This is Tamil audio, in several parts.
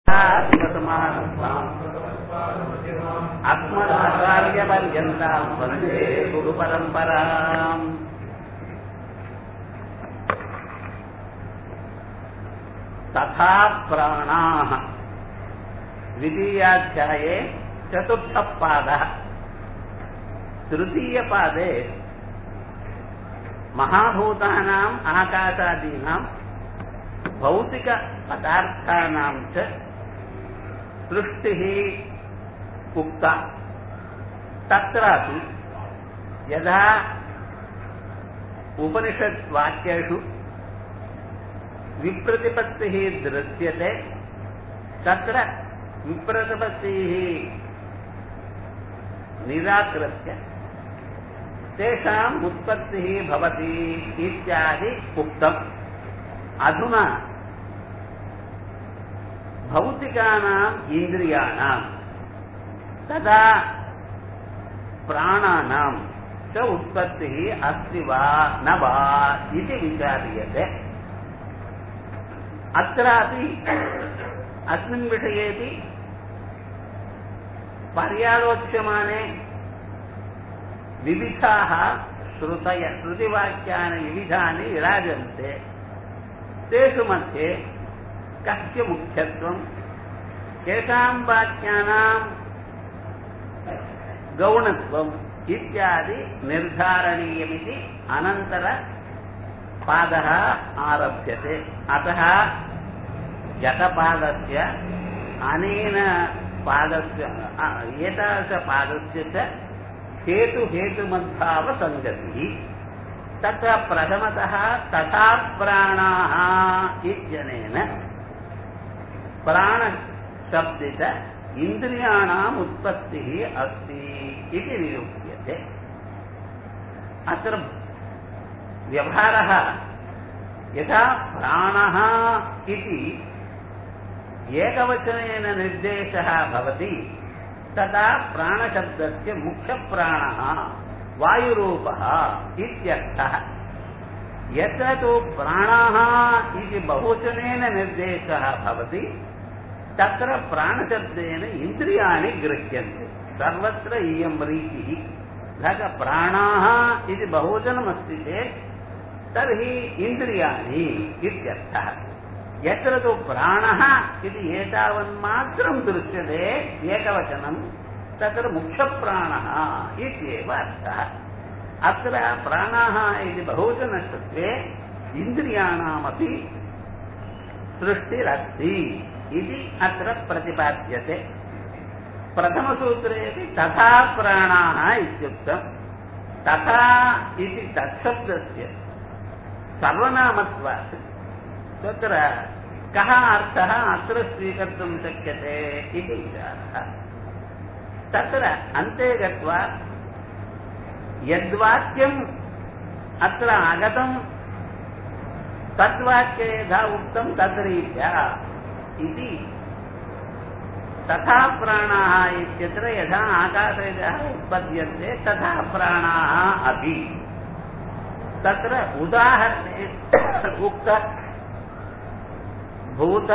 अस्मदाचार्यपर्यन्तां वन्दे गुरुपरम्पराम् तथा प्राणाः द्वितीयाध्याये चतुर्थः पादः तृतीयपादे महाभूतानाम् आकाशादीनां भौतिकपदार्थानां च सृष्टिः उक्ता तत्रापि यदा उपनिषद्वाक्येषु विप्रतिपत्तिः दृश्यते तत्र विप्रतिपत्तिः निराकृत्य तेषाम् उत्पत्तिः भवति इत्यादि उक्तम् अधुना भौतिकानाम् इन्द्रियाणाम् तदा प्राणानां च उत्पत्तिः अस्ति वा न वा इति विचार्यते अत्रापि अस्मिन् विषयेपि पर्यालोच्यमाने विविधाः श्रुतय श्रुतिवाक्यानि विविधानि विराजन्ते तेषु मध्ये कस्य मुख्यत्वम् केषां वाक्यानां गौणत्वम् इत्यादि निर्धारणीयमिति अनन्तरपादः आरभ्यते अतः गतपादस्य अनेन पादस्य एतादृशपादस्य च हेतुहेतुमद्भावसङ्गतिः तत्र प्रथमतः तथा प्राणाः इत्यनेन प्राणशब्दित इन्द्रियाणाम् उत्पत्तिः अस्ति इति निरूप्यते अत्र व्यवहारः यथा प्राणः इति एकवचनेन निर्देशः भवति तदा प्राणशब्दस्य मुख्यप्राणः वायुरूपः इत्यर्थः यत्र तु प्राणाः इति बहुवचनेन निर्देशः भवति तत्र प्राणशब्देन इन्द्रियाणि गृह्यन्ते सर्वत्र इयं रीतिः तथा प्राणाः इति बहुवचनमस्ति चेत् तर्हि इन्द्रियाणि इत्यर्थः यत्र तु प्राणः इति एतावन्मात्रं दृश्यते एकवचनं तत्र मुख्यप्राणः इत्येव अर्थः अत्र प्राणाः इति बहुवचनशब्दे इन्द्रियाणामपि सृष्टिरस्ति इति अत्र प्रतिपाद्यते प्रथमसूत्रेपि तथा प्राणाः इत्युक्तम् तथा इति तत्शब्दस्य सर्वनामत्वात् तत्र कः अर्थः अत्र स्वीकर्तुं शक्यते इति विचारः तत्र अन्ते गत्वा यद्वाक्यम् अत्र आगतं तद्वाक्ये यथा उक्तं तद्रीत्या इति तथा प्राणाः इत्यत्र यथा आकाशयः उत्पद्यन्ते तथा प्राणाः अपि तत्र उदाहरणे उक्त भूत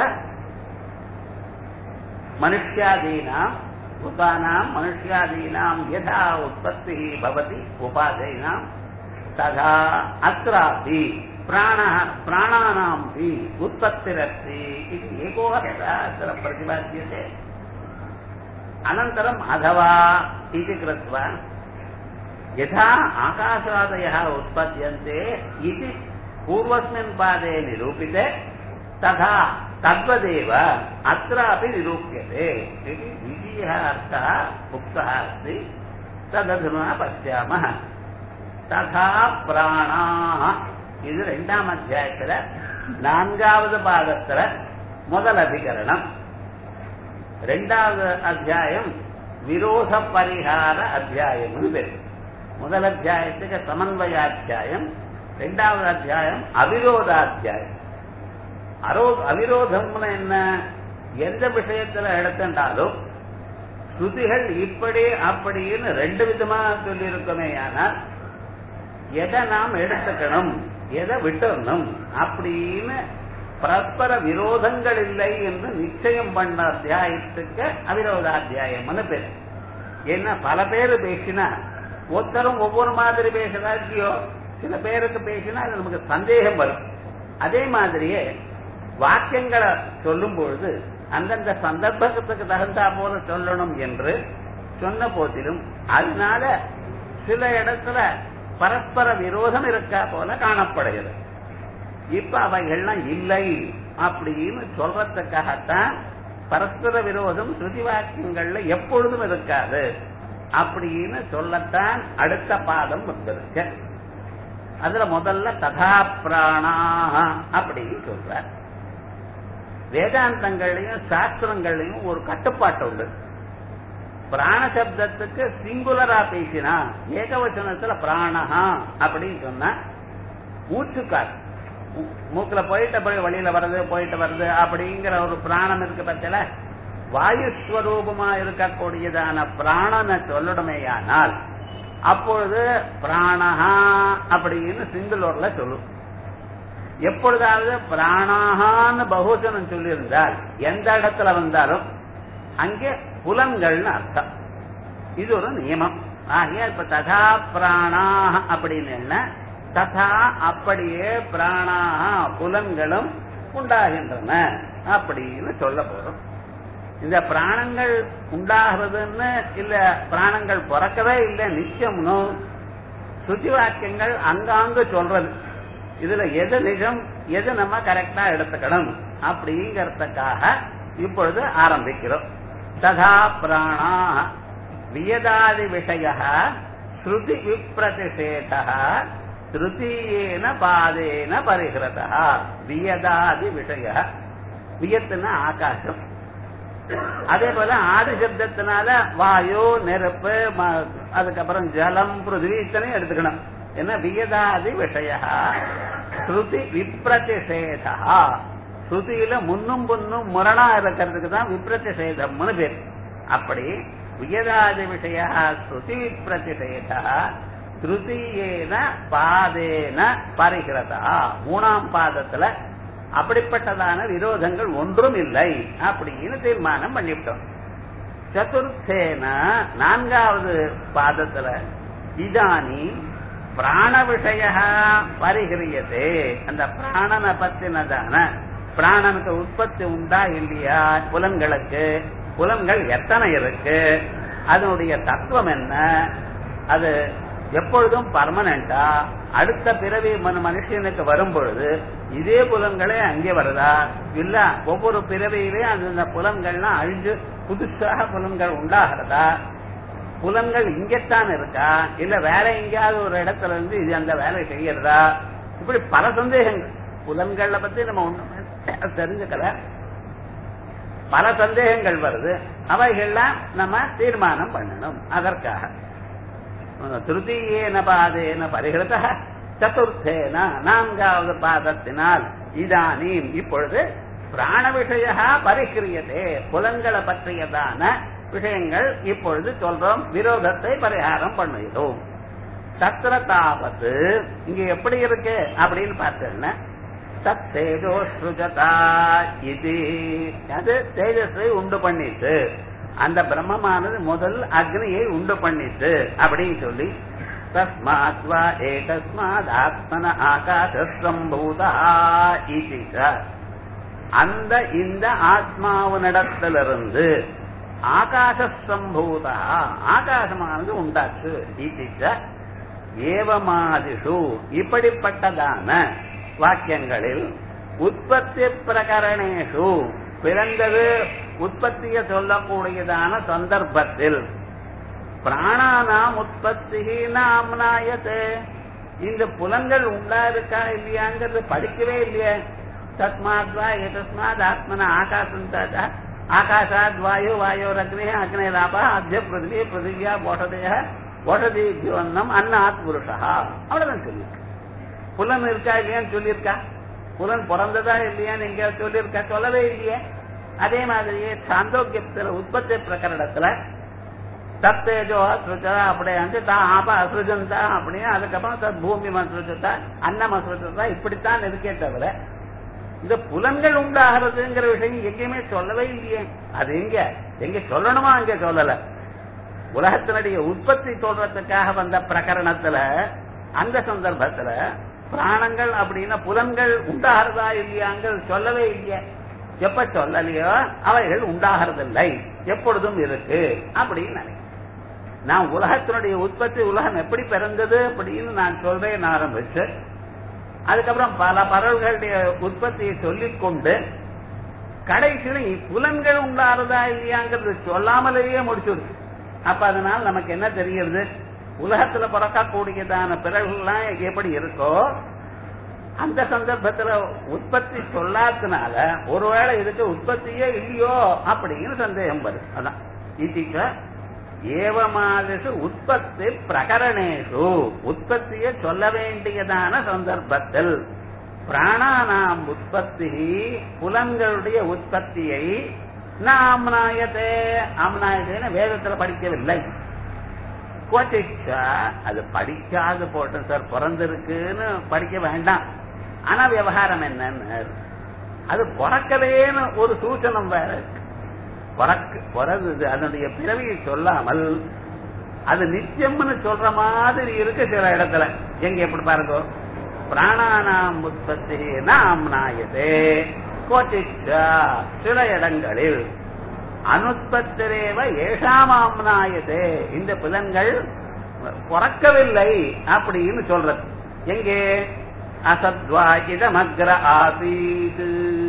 मनुष्यादीनां भूतानां मनुष्यादीनां यथा उत्पत्तिः भवति उपाधीनां तथा अत्रापि प्राणः प्राणानामपि उत्पत्तिरस्ति इति एको अर्थः अत्र प्रतिपाद्यते अनन्तरम् अथवा इति कृत्वा यथा आकाशादयः उत्पद्यन्ते इति पूर्वस्मिन् पादे निरूपिते तथा तद्वदेव अत्रापि निरूप्यते इति द्वितीयः अर्थः उक्तः अस्ति तदधुना पश्यामः तथा प्राणाः இது ரெண்டாம் அத்தியாயத்துல நான்காவது பாகத்துல முதல் அதிகரணம் ரெண்டாவது அத்தியாயம் விரோத பரிகார அத்தியாயம்னு பேர் முதல் அத்தியாயத்துக்கு சமன்வயாத்தியாயம் ரெண்டாவது அத்தியாயம் அவிரோதாத்தியாயம் அரோ அவிரோதம்னு என்ன எந்த விஷயத்துல எடுத்துட்டாலும் ஸ்ருதிகள் இப்படி அப்படின்னு ரெண்டு விதமா சொல்லி இருக்கமே ஆனால் எதை நாம் எடுத்துக்கணும் எதை விட்டுறணும் அப்படின்னு பரஸ்பர விரோதங்கள் இல்லை என்று நிச்சயம் பண்ண அத்தியாயத்துக்கு அவிரோதாத்தியாயம்னு பேர் ஏன்னா பல பேர் பேசினா ஒருத்தரும் ஒவ்வொரு மாதிரி பேசுறா இல்லையோ சில பேருக்கு பேசினா அது நமக்கு சந்தேகம் வரும் அதே மாதிரியே வாக்கியங்களை சொல்லும் பொழுது அந்தந்த சந்தர்ப்பத்துக்கு தகுந்தா போல சொல்லணும் என்று சொன்ன போதிலும் அதனால சில இடத்துல பரஸ்பர விரோதம் இருக்கா போல காணப்படுகிறது இப்ப அவைகள்லாம் இல்லை அப்படின்னு சொல்றதுக்காகத்தான் பரஸ்பர விரோதம் ஸ்ருதி வாக்கியங்கள்ல எப்பொழுதும் இருக்காது அப்படின்னு சொல்லத்தான் அடுத்த பாதம் வந்திருக்கு அதுல முதல்ல ததா பிராணா அப்படின்னு சொல்ற வேதாந்தங்கள்லயும் சாஸ்திரங்கள்லயும் ஒரு கட்டுப்பாட்டு உண்டு பிராண சப்தத்துக்கு சிங்குலரா பேசினா ஏகவச்சனத்துல பிராணஹா அப்படின்னு சொன்னா மூச்சுக்கார் மூக்குல போயிட்ட போய் வழியில வர்றது போயிட்டு வருது அப்படிங்கிற ஒரு பிராணம் இருக்கு பத்தில வாயுஸ்வரூபமா இருக்கக்கூடியதான பிராணனை சொல்லணுமேயானால் அப்பொழுது பிராணஹா அப்படின்னு சிங்குலூர்ல சொல்லும் எப்பொழுதாவது பிராணாகான்னு பகுஜனம் சொல்லியிருந்தால் எந்த இடத்துல வந்தாலும் அங்கே புலன்கள்னு அர்த்தம் இது ஒரு நியமம் ஆகிய இப்ப ததா பிராணாக அப்படின்னு என்ன ததா அப்படியே பிராணாக புலன்களும் உண்டாகின்றன அப்படின்னு சொல்ல போறோம் இந்த பிராணங்கள் உண்டாகிறதுன்னு இல்ல பிராணங்கள் பிறக்கவே இல்லை நிச்சயம்னு சுத்தி வாக்கியங்கள் அங்காங்கு சொல்றது இதுல எது நிஜம் எது நம்ம கரெக்டா எடுத்துக்கணும் அப்படிங்கறதுக்காக இப்பொழுது ஆரம்பிக்கிறோம் ததா பிராணா வியதாதி விஷய ஸ்ருதி விப்ரதிஷேத திருத்தீயேன பாதேன பரிகிருதா வியதாதி விஷய வியத்துனா ஆகாசம் அதே போல ஆதி சப்தத்தினால வாயு நெருப்பு அதுக்கப்புறம் ஜலம் பிருத்திவி இத்தனையும் எடுத்துக்கணும் என்ன வியதாதி விஷய ஸ்ருதி விப்ரதிஷேதா ஸ்ருதியில முன்னும் புன்னும் முரணா இருக்கிறதுக்கு தான் விப்ரதிஷேதம்னு பேர் அப்படி வியதாதி விஷய ஸ்ருதி விப்ரதிஷேதா திருத்தீயேன பாதேன பரிகிறதா மூணாம் பாதத்துல அப்படிப்பட்டதான விரோதங்கள் ஒன்றும் இல்லை அப்படின்னு தீர்மானம் பண்ணிவிட்டோம் சதுர்த்தேன நான்காவது பாதத்துல இதானி பிராண விஷய பரிகிரியதே அந்த பிராணனை பத்தினதான பிராணனுக்கு உற்பத்தி உண்டா இல்லையா புலன்களுக்கு புலன்கள் எத்தனை இருக்கு அதனுடைய தத்துவம் என்ன அது எப்பொழுதும் பர்மனண்டா அடுத்த பிறவி மனுஷனுக்கு வரும் பொழுது இதே புலன்களே அங்கே வருதா இல்ல ஒவ்வொரு பிறவியிலையும் அந்த புலன்கள்லாம் அழிஞ்சு புதுசாக புலன்கள் உண்டாகிறதா புலன்கள் இங்கத்தான் இருக்கா இல்ல வேற எங்கேயாவது ஒரு இடத்துல இருந்து இது அந்த வேலை செய்யறதா இப்படி பல சந்தேகங்கள் புலன்களை பத்தி நம்ம ஒண்ணுமே தெரிஞ்சுக்கல பல சந்தேகங்கள் வருது அவைகள்லாம் நம்ம தீர்மானம் பண்ணணும் அதற்காக திருத்தீயேன பாதேன பரிகிருத சதுர்த்தேன நான்காவது பாதத்தினால் இதானீம் இப்பொழுது பிராண விஷய பரிகிரியதே புலன்களை பற்றியதான விஷயங்கள் இப்பொழுது சொல்றோம் விரோதத்தை பரிகாரம் பண்ணுகிறோம் தத்திர தாபத்து இங்க எப்படி இருக்கு அப்படின்னு பார்த்தேன்னா தத் தேஜோஸ்ருஜதா இது அது தேஜஸை உண்டு பண்ணிட்டு அந்த பிரம்மமானது முதல் அக்னியை உண்டு பண்ணிட்டு அப்படின்னு சொல்லி தஸ்மாத் வா ஏதஸ்மாத் ஆத்மன ஆகாச சம்பூதா அந்த இந்த ஆத்மாவனிடத்திலிருந்து ஆகாச சம்பூதா ஆகாசமானது உண்டாச்சு ஈட்டிச்ச ஏவமாதிஷு இப்படிப்பட்டதான வாக்கியங்களில் உற்பத்தி பிரகரணேஷு பிறந்தது உற்பத்திய சொல்லக்கூடியதான சந்தர்ப்பத்தில் பிராணானாம் உற்பத்தி நாம்னாயத்து இந்த புலன்கள் உண்டா இருக்கா இல்லையாங்கிறது படிக்கவே இல்லையே தஸ்மாத் வா எதஸ்மாத் ஆத்மன ஆகாசம் தாத்தா ஆகாஷாத் வாயு வாயோரக்னே அக்னேராபா அத்திய பிருத்திவி பிருத்திவியா போஷதேய போஷதி ஜீவனம் அன்னாத் புருஷா அவ்வளவுதான் சொல்லியிருக்கு புலன் இருக்கா இல்லையான்னு சொல்லியிருக்கா புலன் பிறந்ததா இல்லையான்னு எங்கேயாவது சொல்லியிருக்கா சொல்லவே இல்லையே அதே மாதிரியே சாந்தோக்கியத்துல உற்பத்தி பிரகரணத்துல தத்தேஜோ அசுஜா அப்படியே வந்து தா ஆபா அசுஜந்தா அப்படியே அதுக்கப்புறம் தத் பூமி அசுஜத்தா அன்னம் அசுஜத்தா இப்படித்தான் இருக்கே தவிர இந்த புலன்கள் உண்டாகிறதுங்கிற விஷயம் எங்கேயுமே சொல்லவே இல்லையே அது எங்க எங்க சொல்லணுமா அங்க சொல்லல உலகத்தினுடைய உற்பத்தி சொல்றதுக்காக வந்த பிரகரணத்துல அந்த சந்தர்ப்பத்துல பிராணங்கள் அப்படின்னா புலன்கள் உண்டாகிறதா இல்லையாங்க சொல்லவே இல்லையே எப்ப சொல்லலையோ அவைகள் உண்டாகிறதில்லை எப்பொழுதும் இருக்கு அப்படின்னு நினைக்கிறேன் நான் உலகத்தினுடைய உற்பத்தி உலகம் எப்படி பிறந்தது அப்படின்னு நான் சொல்றேன் ஆரம்பிச்சு அதுக்கப்புறம் பல பறவைகளுடைய உற்பத்தியை சொல்லிக் கொண்டு கடைசியில புலன்கள் உண்டாறதா இல்லையாங்கிறது சொல்லாமலேயே முடிச்சுடுச்சு அப்ப அதனால நமக்கு என்ன தெரியுது உலகத்துல பிறக்கக்கூடியதான பிறகுலாம் எப்படி இருக்கோ அந்த சந்தர்ப்பத்துல உற்பத்தி சொல்லாதனால ஒருவேளை இதுக்கு உற்பத்தியே இல்லையோ அப்படின்னு சந்தேகம் வரும் அதான் இதுக்க ஏவமாதிசு உற்பத்தி பிரகரணேஷு உற்பத்தியை சொல்ல வேண்டியதான சந்தர்ப்பத்தில் பிராணானாம் உற்பத்தி புலன்களுடைய உற்பத்தியை நாம்னாயத்தே ஆம்னாயத்தேன்னு வேதத்துல படிக்கவில்லை கோச்சிச்சா அது படிக்காது போட்டோம் சார் பிறந்திருக்குன்னு படிக்க வேண்டாம் ஆனா விவகாரம் என்னன்னு அது பிறக்கலேன்னு ஒரு சூச்சனம் வேற இருக்கு பிறக்கு பிறகு அதனுடைய பிறவியை சொல்லாமல் அது நித்தியம்னு சொல்ற மாதிரி இருக்கு சில இடத்துல எங்க எப்படி பாருங்க பிராணானாம் உற்பத்தி நாம் நாயதே கோச்சிச்சா சில இடங்களில் அனுஸ்பத்திரேவ ஏஷாமாம் நாயதே இந்த புலன்கள் பிறக்கவில்லை அப்படின்னு சொல்றது எங்கே அசத்வாகிதமக்ர ஆசீத்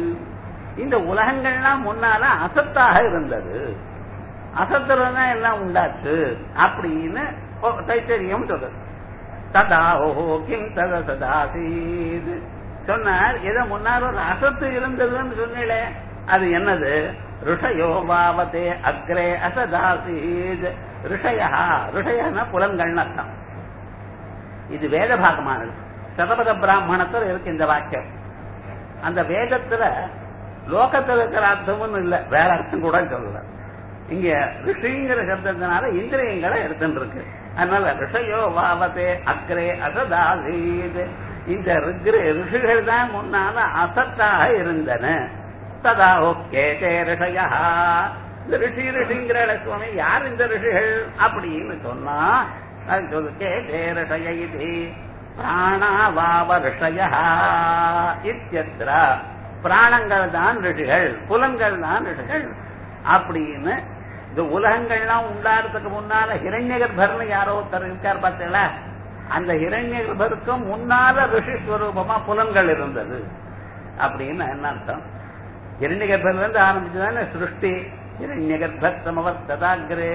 இந்த உலகங்கள்லாம் முன்னால அசத்தாக இருந்தது அசத்துல தான் எல்லாம் உண்டாச்சு அப்படின்னு தைத்தரியம் சொல்றது ததா ஓஹோ கிம் தத சதாசீத் சொன்னார் எதை முன்னால் ஒரு அசத்து இருந்ததுன்னு சொன்னீங்களே அது என்னது ருஷயோ பாவத்தே அக்ரே அசதாசீத் ருஷயா ருஷயனா புலன்கள்னு அர்த்தம் இது வேத பாகமானது சதபத பிராமணத்தில் இருக்கு இந்த வாக்கியம் அந்த வேதத்துல லோகத்துல இருக்கிற அர்த்தமும் இல்ல வேற அர்த்தம் கூட சொல்லல இங்க ரிஷிங்கிற சப்தத்தினால இந்திரியங்களை எடுத்துட்டு இருக்கு அதனால ரிஷயோ வாவத்தே அக்ரே அசதாசீத் இந்த ரிஷிகள் தான் முன்னால அசத்தாக இருந்தன ததா ஓகே தே ரிஷயா இந்த ரிஷி ரிஷிங்கிற சுவாமி யார் இந்த ரிஷிகள் அப்படின்னு சொன்னா அது சொல்லு கே தே ரிஷய இது பிராணாவாவ ரிஷய இத்தியத்திர பிராணங்கள் தான் ரிஷிகள் புலன்கள் தான் ரிஷிகள் அப்படின்னு இந்த உலகங்கள்லாம் உண்டாடுறதுக்கு முன்னால ஹிரண்ய கர்ப்பர்னு யாரோ ஒருத்தர் இருக்கார் பார்த்தீங்களா அந்த ஹிரண்ய கர்ப்பருக்கும் முன்னால ரிஷி ஸ்வரூபமா புலன்கள் இருந்தது அப்படின்னு என்ன அர்த்தம் ஹிரண்ய கர்ப்பர்ல இருந்து ஆரம்பிச்சுதானே சிருஷ்டி ஹிரண்ய கர்ப்பமவர்த்ததாகிரே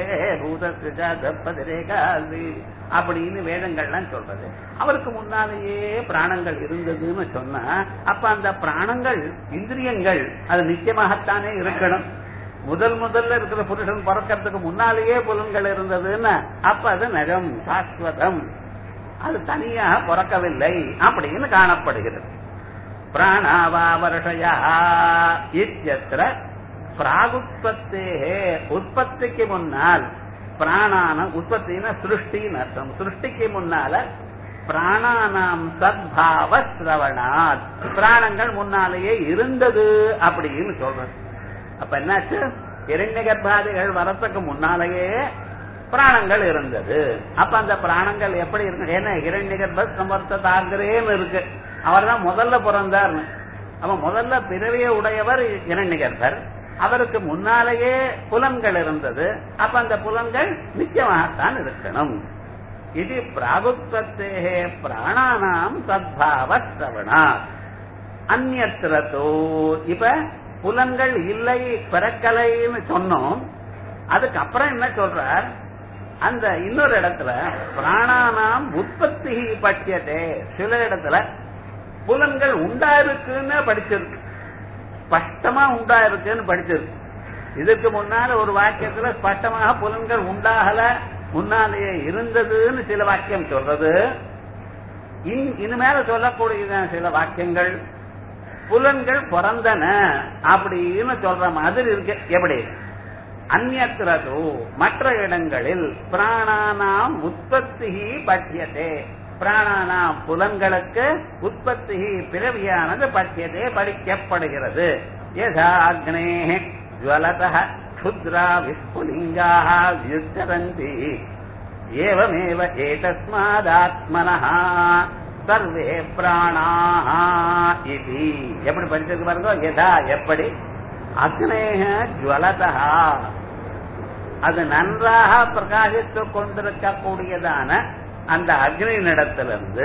பூதத்ரிகாதி அப்படின்னு வேதங்கள்லாம் சொல்றது அவருக்கு முன்னாலேயே பிராணங்கள் இருந்ததுன்னு சொன்னா அப்ப அந்த பிராணங்கள் இந்திரியங்கள் அது நிச்சயமாகத்தானே இருக்கணும் முதல் முதல்ல இருக்கிற புருஷன் பிறக்கிறதுக்கு முன்னாலேயே புலன்கள் இருந்ததுன்னு அப்ப அது நகம் சாஸ்வதம் அது தனியாக பிறக்கவில்லை அப்படின்னு காணப்படுகிறது பிராணாவாவர்ஷயா இத்தியத்திர பிராகுத்பத்தே உற்பத்திக்கு முன்னால் பிராணான உற்பத்தின சிருஷ்டின்னு அர்த்தம் சிருஷ்டிக்கு முன்னால பிராணானாம் சத்பாவ சிரவணாத் பிராணங்கள் முன்னாலேயே இருந்தது அப்படின்னு சொல்றது அப்ப என்னாச்சு இரண்ய கர்ப்பாதிகள் வரத்துக்கு முன்னாலேயே பிராணங்கள் இருந்தது அப்ப அந்த பிராணங்கள் எப்படி இருக்கு ஏன்னா இரண்ய கர்ப்ப சமர்த்ததாகிறேன்னு இருக்கு அவர் தான் முதல்ல பிறந்தார் அவன் முதல்ல பிறவிய உடையவர் இரண்ய கர்ப்பர் அவருக்கு முன்னாலேயே புலன்கள் இருந்தது அப்ப அந்த புலன்கள் நிச்சயமாகத்தான் இருக்கணும் இது பிராகுத்பத்தே பிராணானாம் சத்பாவ சிரவணா அந்நத்திரத்தோ இப்ப புலன்கள் இல்லை பிறக்கலைன்னு சொன்னோம் அதுக்கப்புறம் என்ன சொல்றார் அந்த இன்னொரு இடத்துல பிராணானாம் உற்பத்தி பட்சியதே சில இடத்துல புலன்கள் உண்டா இருக்குன்னு படிச்சிருக்கு ஸ்பஷ்டமா உண்டா இருக்குன்னு படிச்சிருக்கு இதுக்கு முன்னால ஒரு வாக்கியத்துல ஸ்பஷ்டமாக புலன்கள் உண்டாகல முன்னாலேயே இருந்ததுன்னு சில வாக்கியம் சொல்றது இனிமேல சொல்லக்கூடிய சில வாக்கியங்கள் புலன்கள் பிறந்தன அப்படின்னு சொல்ற மாதிரி இருக்கு எப்படி அந்நத்திரதோ மற்ற இடங்களில் பிராணானாம் உற்பத்தி பட்சியதே பிராணானாம் புலன்களுக்கு உற்பத்தி பிறவியானது பட்சியதே படிக்கப்படுகிறது யதா அக்னே ஜுவலத க்ஷுத்ரா விஸ்புலிங்காः வியுச்சரந்தி ஏவமேவ ஏதஸ்மாதாத்மனः சர்வே பிராணாः இது எப்படி படிச்சிருக்கு பாருங்க யதா எப்படி அக்னேக ஜுவலதா அது நன்றாக பிரகாசித்துக் கொண்டிருக்கக்கூடியதான அந்த அக்னி நடத்திலிருந்து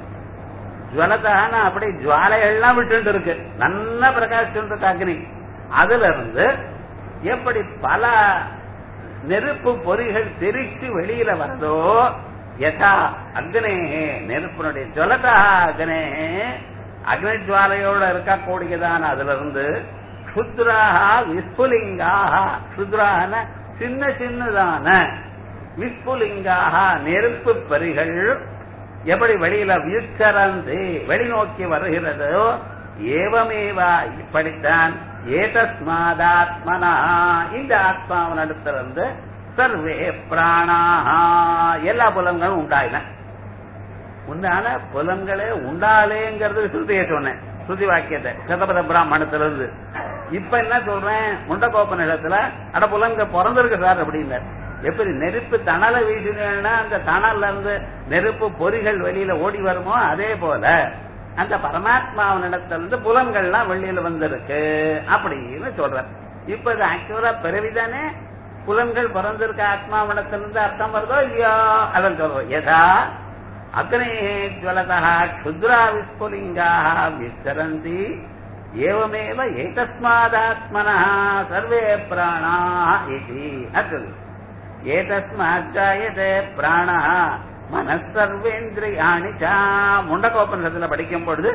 ஜுவலதான அப்படி ஜுவாலைகள்லாம் விட்டு இருக்கு நல்லா பிரகாசிச்சுட்டு இருக்கு அக்னி அதுல இருந்து எப்படி பல நெருப்பு பொறிகள் தெரிச்சு வெளியில வருதோ யதா அக்னே நெருப்பினுடைய ஜுவலதா அக்னே அக்னி ஜுவாலையோட இருக்கக்கூடியதான அதுல இருந்து க்ஷுத்ராக விஸ்புலிங்காக க்ஷுத்ரான சின்ன சின்னதான விஸ்புலிங்காக நெருப்பு பரிகள் எப்படி வெளியில வியுச்சரந்து வெளிநோக்கி வருகிறதோ ஏவமேவா இப்படித்தான் ஏதஸ்மாதாத்மனா இந்த ஆத்மாவனிடத்திலிருந்து சர்வே பிராணாஹா எல்லா புலன்களும் உண்டாயின முன்னால புலன்களே உண்டாலேங்கிறது ஸ்ருதியை சொன்னேன் ஸ்ருதி வாக்கியத்தை சதபத பிராமணத்திலிருந்து இப்ப என்ன சொல்றேன் முண்டகோப்ப நிலத்துல அட புலங்க பிறந்திருக்கு சார் அப்படின்னு எப்படி நெருப்பு தணலை வீசினேன்னா அந்த தணல்ல இருந்து நெருப்பு பொறிகள் வெளியில ஓடி வருமோ அதே போல அந்த பரமாத்மாவினிடத்திலிருந்து புலன்கள்லாம் வெளியில வந்திருக்கு அப்படின்னு சொல்றேன் இப்ப இது ஆக்சுவலா பிறவிதானே புலன்கள் பிறந்திருக்க ஆத்மாவிடத்திலிருந்து அர்த்தம் வருதோ இல்லையோ அதான் சொல்றோம் யதா அக்னே ஜுவலதா க்ஷுத்ரா விஸ்புலிங்காः விஸ்தரந்தி ஏவமேவ ஏதஸ்மாதாத்மனः சர்வே பிராணாः இதி அர்த்தம் ஏதஸ்மாஜாயதே பிராணः மனசர்வேந்திரியாணி சா முண்டகோபனிஷத்துல படிக்கும் பொழுது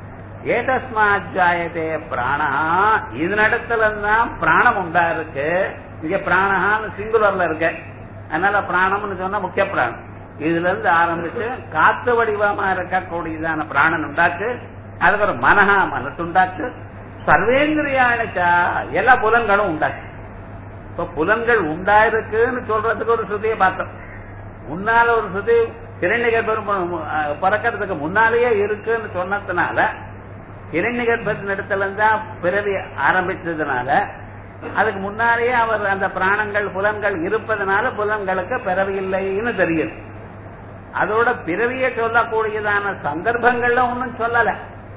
ஏதஸ்மாஜாயதே பிராணா இதனிடத்துல தான் பிராணம் உண்டா இருக்கு இங்க பிராணஹான்னு சிங்குலர்ல இருக்கு அதனால பிராணம்னு சொன்னா முக்கிய பிராணம் இதுல இருந்து ஆரம்பிச்சு காத்து வடிவமா இருக்கக்கூடியதான பிராணன் உண்டாச்சு அதுக்கு ஒரு மனஹா மனசு உண்டாச்சு சர்வேந்திரியானுச்சா எல்லா புலன்களும் உண்டாச்சு இப்ப புலன்கள் உண்டாயிருக்குன்னு சொல்றதுக்கு ஒரு ஸ்ருதியை பார்த்தோம் முன்னால ஒரு ஸ்ருதி கிரண்யகர்பம் பிறக்கிறதுக்கு முன்னாலேயே இருக்குன்னு சொன்னதுனால கிரண்யகர்பத்தின் இடத்துல தான் பிறவி ஆரம்பிச்சதுனால அதுக்கு முன்னாலேயே அவர் அந்த பிராணங்கள் புலன்கள் இருப்பதனால புலன்களுக்கு பிறவி இல்லைன்னு தெரியுது அதோட பிறவியை சொல்லக்கூடியதான சந்தர்ப்பங்கள்ல ஒன்னும் சொல்லல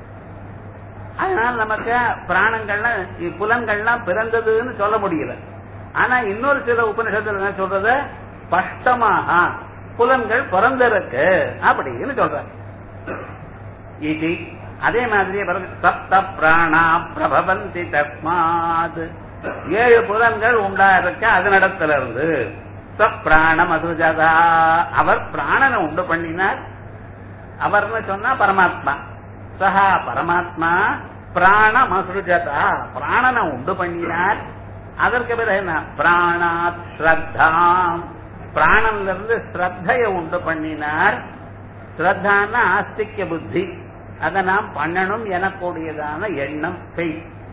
அதனால நமக்கு பிராணங்கள்லாம் புலன்கள்லாம் பிறந்ததுன்னு சொல்ல முடியல ஆனா இன்னொரு சில உபநிஷத்துல என்ன சொல்றது ஸ்பஷ்டமாக புலன்கள் பிறந்திருக்கு அப்படின்னு சொல்ற இது அதே மாதிரி சப்த பிராணா பிரபவந்தி தஸ்மாத் ஏழு புலன்கள் உண்டா இருக்க அதனிடத்துல இருந்து பிராணம் அதுஜதா அவர் பிராணனை உண்டு பண்ணினார் அவர்னு சொன்னா பரமாத்மா சஹா பரமாத்மா பிராணம் அசுஜதா பிராணனை உண்டு பண்ணினார் அதற்கு பிறகு என்ன பிராணாத் ஸ்ரத்தாம் பிராணன்ல இருந்து ஸ்ரத்தைய உண்டு பண்ணினார் ஸ்ரத்தான ஆஸ்திக்க புத்தி அதை நாம் பண்ணணும் எனக்கூடியதான எண்ணம் செய்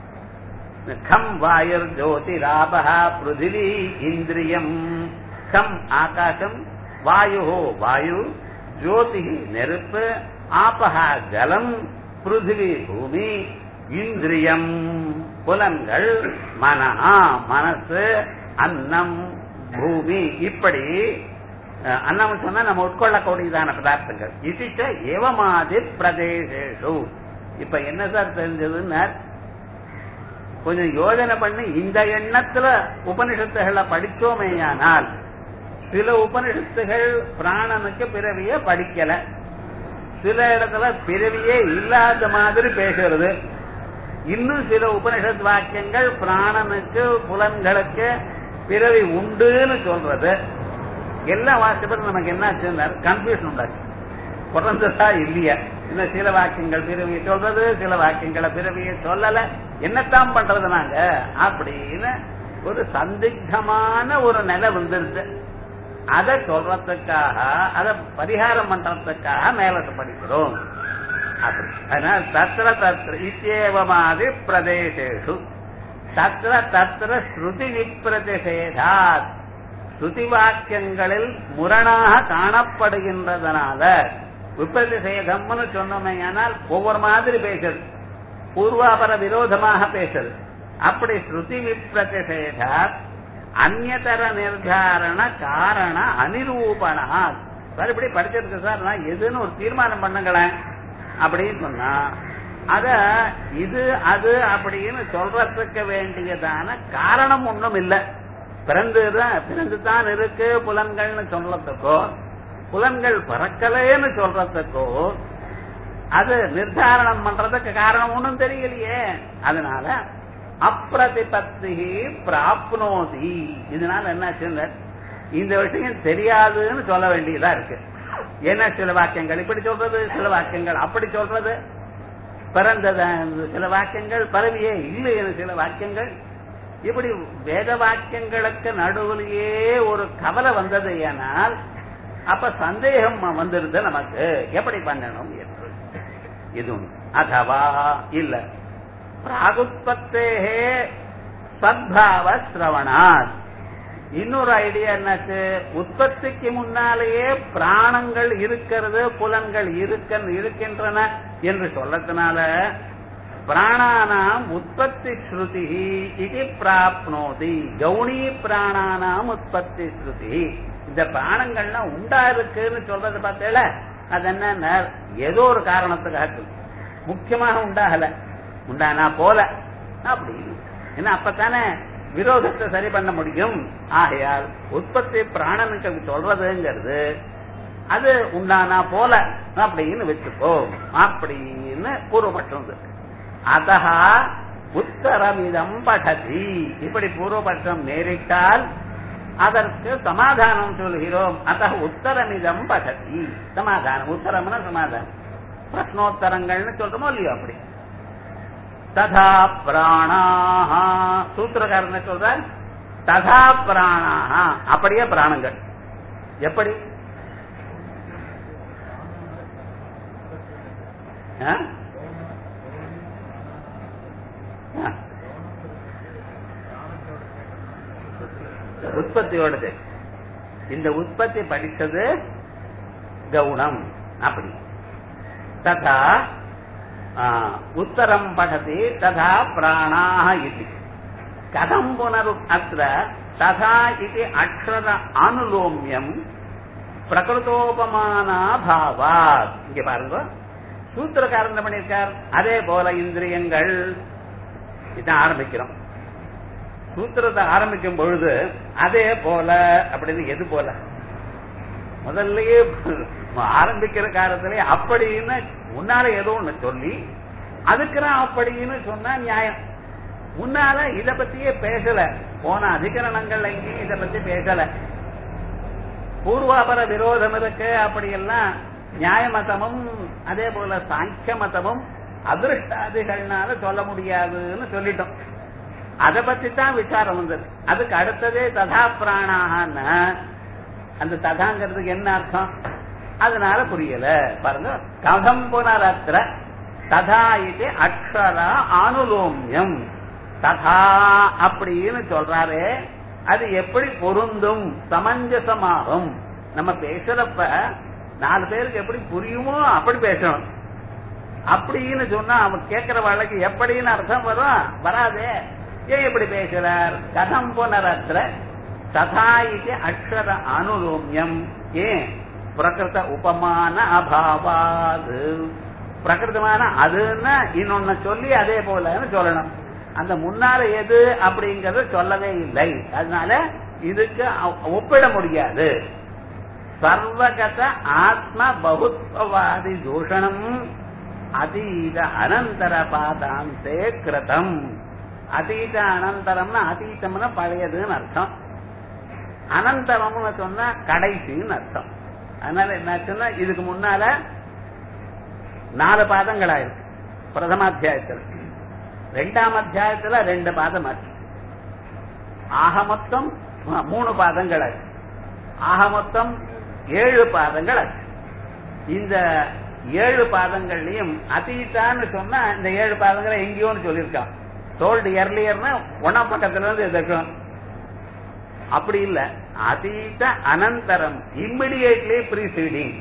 கம் வாயுர் ஜோதிராபா பிருத்திவி இந்திரியம் கம் ஆகாசம் வாயு வாயு ஜோதி நெருப்பு ஆபகா ஜலம் பிருத்திவி பூமி இந்திரியம் புலன்கள் மனஹா மனசு அன்னம் பூமி இப்படி அன்னம் சொன்னா நம்ம உட்கொள்ளக்கூடியதான பதார்த்தங்கள் இசிச்ச ஏவமாதி பிரதேசேஷு இப்ப என்ன சார் தெரிஞ்சதுன்னா கொஞ்சம் யோஜனை பண்ணி இந்த எண்ணத்துல உபனிஷத்துகளை படிச்சோமேயானால் சில உபனிஷத்துகள் பிராணனுக்கு பிறவிய படிக்கல சில இடத்துல பிறவியே இல்லாத மாதிரி பேசுறது இன்னும் சில உபனிஷத் வாக்கியங்கள் பிராணனுக்கு புலன்களுக்கு பிறவி உண்டுன்னு சொல்றது எல்லா வாக்கியத்திலும் நமக்கு என்ன கன்ஃபியூஷன் உண்டாச்சு பிறந்ததா இல்லையா இன்னும் சில வாக்கியங்கள் பிறவியை சொல்றது சில வாக்கியங்களை பிறவியை சொல்லல என்னத்தான் பண்றது நாங்க அப்படின்னு ஒரு சந்திக்தமான ஒரு நிலை வந்துருது அதை சொல்றதுக்காக அதை பரிகாரம் பண்றதுக்காக மேல படிக்கிறோம் அப்படி அதனால தத்திர தத்திர இத்தியேவமாதி பிரதேசேஷு தத்திர தத்திர ஸ்ருதி விப்ரதிஷேதாத் ஸ்ருதி வாக்கியங்களில் முரணாக காணப்படுகின்றதனால விப்ரதிஷேகம்னு சொன்னோமே ஆனால் ஒவ்வொரு மாதிரி பேசுறது பூர்வாபர விரோதமாக பேசுறது அப்படி ஸ்ருதி விப்ரதிஷேகா அந்நதர நிர்தாரண காரண அனிரூபணா சார் இப்படி படிச்சிருக்கு சார் நான் எதுன்னு ஒரு தீர்மானம் பண்ணுங்களேன் அப்படின்னு சொன்னா அத இது அது அப்படின்னு சொல்றதுக்கு வேண்டியதான காரணம் ஒண்ணும் இல்லை பிறந்துதான் பிறந்துதான் இருக்கு புலன்கள்னு சொல்றதுக்கோ புலன்கள் பிறக்கலேன்னு சொல்றதுக்கோ அது நிர்தாரணம் பண்றதுக்கு காரணம் ஒண்ணும் தெரியலையே அதனால அப்பிரதிபத்தி பிராப்னோதி இதனால என்னாச்சு இந்த விஷயம் தெரியாதுன்னு சொல்ல வேண்டியதா இருக்கு என்ன சில வாக்கியங்கள் இப்படி சொல்றது சில வாக்கியங்கள் அப்படி சொல்றது பிறந்தத சில வாக்கியங்கள் பரவியே இல்லைன்னு சில வாக்கியங்கள் இப்படி வேத வாக்கியங்களுக்கு நடுவிலேயே ஒரு கவலை வந்தது ஏனால் அப்ப சந்தேகம் வந்துருது நமக்கு எப்படி பண்ணணும் என்று இது ஒண்ணு. அதவா இல்ல பிராகுத்பத்தேகே சத்பாவ சிரவணாத் இன்னொரு ஐடியா என்னாச்சு உற்பத்திக்கு முன்னாலேயே பிராணங்கள் இருக்கிறது புலன்கள் இருக்க இருக்கின்றன என்று சொல்லத்தினால பிராணானாம் உற்பத்தி ஸ்ருதி இது பிராப்னோதி கௌணி பிராணானாம் உற்பத்தி ஸ்ருதி இந்த பிராணங்கள்லாம் உண்டா இருக்குன்னு சொல்றது பார்த்தேல அது என்ன ஏதோ ஒரு காரணத்துக்காக முக்கியமாக உண்டாகல உண்டானா போல அப்படின்னு ஏன்னா அப்பத்தானே விரோதத்தை சரி பண்ண முடியும் ஆகையால் உற்பத்தி பிராணனுக்கு சொல்றதுங்கிறது அது உண்டானா போல அப்படின்னு வச்சுக்கோ அப்படின்னு பூர்வபட்சம் இருக்கு அதஹா உத்தரமிதம் படதி இப்படி பூர்வபட்சம் நேரிட்டால் அதற்கு சமாதானம் சொல்கிறோம் அத உத்தரமிதம் படதி சமாதானம் உத்தரம்னா சமாதானம் பிரஷ்னோத்தரங்கள்னு சொல்றோமோ இல்லையோ அப்படி ததா பிராணாக சூத்திரக்காரன் சொல்ற ததா பிராணாக அப்படியே பிராணங்கள் எப்படி ஆ? ஆ. உற்பத்தியோடது இந்த உற்பத்தி படித்தது கவுனம் அப்படி ததா உத்தரம் படதி ததா பிராணாக இது கதம் புனரு அத்த ததா இது அக்ஷர அனுலோமியம் பிரகிருதோபமானா பாவாத் இங்க பாருங்க சூத்திரக்காரன் பண்ணியிருக்கார் அதே போல இந்திரியங்கள் இதான் ஆரம்பிக்கிறோம் சூத்திரத்தை ஆரம்பிக்கும் பொழுது அதே போல அப்படின்னு எது போல முதல்லயே ஆரம்பிக்கிற காலத்திலே அப்படின்னு முன்னால ஏதோ ஒண்ணு சொல்லி அதுக்கு நான் அப்படின்னு சொன்னா நியாயம் முன்னால இத பத்தியே பேசல போன அதிகரணங்கள் எங்கேயும் இத பத்தி பேசல பூர்வாபர விரோதம் இருக்கு அப்படியெல்லாம் நியாய மதமும் அதே போல சாங்கிய மதமும் அதிருஷ்டாதிகள்னால சொல்ல முடியாதுன்னு சொல்லிட்டோம் அதை பத்தி தான் விசாரம் வந்தது அதுக்கு அடுத்ததே ததா பிராணாகன்னா அந்த ததாங்கிறதுக்கு என்ன அர்த்தம் அதனால புரியல பாருங்க கதம் புனரத்திர ததா இது அக்ஷரா அனுலோமியம் ததா அப்படின்னு சொல்றாரு அது எப்படி பொருந்தும் சமஞ்சசமாகும் நம்ம பேசுறப்ப நாலு பேருக்கு எப்படி புரியுமோ அப்படி பேசணும் அப்படின்னு சொன்னா அவன் கேட்கிற வாழ்க்கை எப்படின்னு அர்த்தம் வரும் வராதே ஏன் இப்படி பேசுறார் கதம் புனரத்திர ததா இது அக்ஷர அனுலோமியம் ஏன் பிரகிருத உபமான அபாவாது பிரகிருதமான அதுன்னா இன்னொன்னு சொல்லி அதே போலன்னு சொல்லணும் அந்த முன்னால எது அப்படிங்கறத சொல்லவே இல்லை அதனால இதுக்கு ஒப்பிட முடியாது சர்வகத ஆத்ம பகுத்வவாதி தூஷணம் அதீத அனந்தர பாதாந்தே கிருதம் அதீத அனந்தரம்னா அதீதம்னா பழையதுன்னு அர்த்தம் அனந்தரம்னு சொன்னா கடைசின்னு அர்த்தம் அதனால என்னாச்சுன்னா இதுக்கு முன்னால நாலு பாதங்கள் ஆயிருக்கு பிரதம அத்தியாயத்தில் ரெண்டாம் அத்தியாயத்துல ரெண்டு பாதம் ஆச்சு ஆக மொத்தம் மூணு பாதங்கள் ஆச்சு ஆக மொத்தம் ஏழு பாதங்கள் ஆச்சு இந்த ஏழு பாதங்கள்லயும் அதீதான்னு சொன்னா இந்த ஏழு பாதங்களை எங்கேயோன்னு சொல்லியிருக்கான் டோல்டு எர்லியர்னா ஒன்னாம் பக்கத்துல இருந்து எதிர்க்கும் அப்படி இல்ல அதீத அனந்தரம் இம்மிடியேட்லி ப்ரீசீடிங்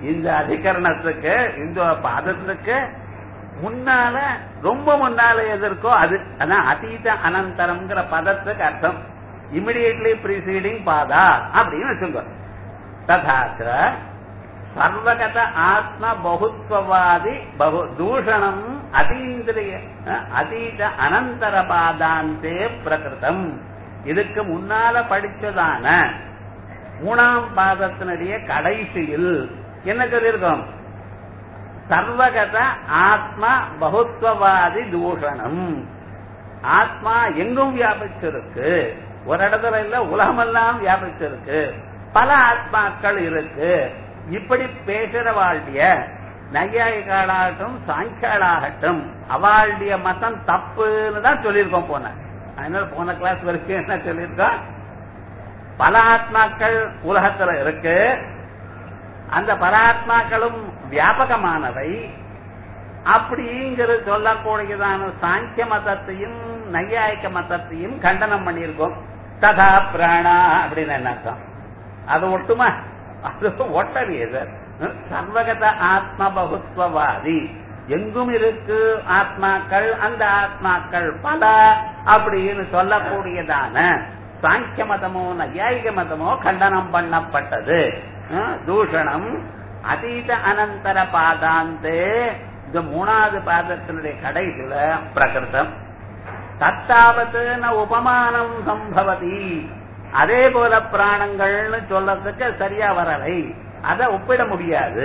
இந்த அதிகரணத்துக்கு இந்த பாதத்துக்கு முன்னால ரொம்ப முன்னால எது இருக்கோ அது அதான் அதீத அனந்தரம்ங்கிற பதத்துக்கு அர்த்தம் இமிடியேட்லி ப்ரீசீடிங் பாதா அப்படின்னு வச்சுக்கோ ததாச்ச சர்வகத ஆத்ம பகுத்வவாதி பகு தூஷணம் அதீந்திரிய அதீத அனந்தர பாதாந்தே பிரகிருதம் இதுக்கு முன்னால படிச்சதான மூணாம் பாதத்தினுடைய கடைசியில் என்ன சொல்லியிருக்கோம் சர்வகத ஆத்ம பகுத்வவாதி தூஷணம் ஆத்மா எங்கும் வியாபிச்சிருக்கு ஒரு இடத்துல இல்ல உலகமெல்லாம் வியாபிச்சிருக்கு பல ஆத்மாக்கள் இருக்கு இப்படி பேசுற வாழ்டிய நையாயிகாளாகட்டும் சாங்கியாளாகட்டும் அவாளுடைய மதம் தப்புன்னு தான் சொல்லியிருக்கோம் போன அதனால போன கிளாஸ் வரைக்கும் என்ன சொல்லியிருக்கோம் பல ஆத்மாக்கள் உலகத்துல இருக்கு அந்த பராத்மாக்களும் வியாபகமானவை அப்படிங்கிறது சொல்லக்கூடியதான சாங்கிய மதத்தையும் நையாயிக்க மதத்தையும் கண்டனம் பண்ணியிருக்கோம் ததா பிராணா அப்படின்னு என்ன அர்த்தம் அது ஒட்டுமா அது ஒட்டலையே சார் சர்வகத ஆத்ம பகுத்வவாதி எங்கும் இருக்கு ஆத்மாக்கள் அந்த ஆத்மாக்கள் பல அப்படின்னு சொல்லக்கூடியதான சாங்கிய மதமோ நையாயிக மதமோ கண்டனம் பண்ணப்பட்டது தூஷணம் அதீத அனந்தர பாதாந்தே இந்த மூணாவது பாதத்தினுடைய கடைசியில பிரகிருதம் தத்தாவத்து ந உபமானம் சம்பவதி அதே போல பிராணங்கள்னு சொல்லறதுக்கு சரியா வரலை அதை ஒப்பிட முடியாது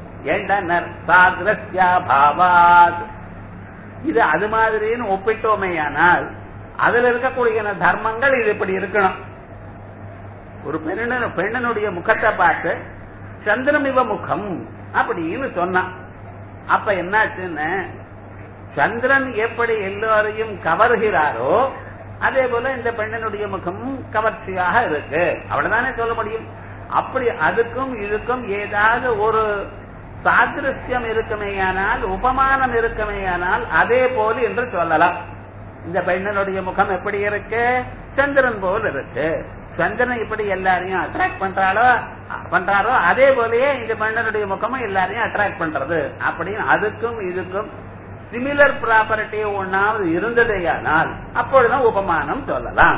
பாவாத் இது அது மாதிரின்னு ஒப்பிட்டோமேயானால் அதுல இருக்கக்கூடிய தர்மங்கள் இது இப்படி இருக்கணும் ஒரு பெண்ணு பெண்ணனுடைய முகத்தை பார்த்து சந்திரமிவ முகம் அப்படின்னு சொன்னான் அப்ப என்னாச்சுன்னு சந்திரன் எப்படி எல்லோரையும் கவர்கிறாரோ அதே போல இந்த பெண்ணனுடைய முகம் கவர்ச்சியாக இருக்கு அவ்வளவுதானே சொல்ல முடியும் அப்படி அதுக்கும் இதுக்கும் ஏதாவது ஒரு சாதிருஷ்யம் இருக்குமேயானால் உபமானம் இருக்குமேயானால் அதே போல் என்று சொல்லலாம் இந்த பெண்ணனுடைய முகம் எப்படி இருக்கு சந்திரன் போல் இருக்கு சந்திரன் இப்படி எல்லாரையும் அட்ராக்ட் பண்றாளோ பண்றாரோ அதே போலயே இந்த பெண்ணனுடைய முகமும் எல்லாரையும் அட்ராக்ட் பண்றது அப்படின்னு அதுக்கும் இதுக்கும் சிமிலர் ப்ராப்பர்ட்டி ஒன்னாவது இருந்ததேயானால் அப்பொழுதுதான் உபமானம் சொல்லலாம்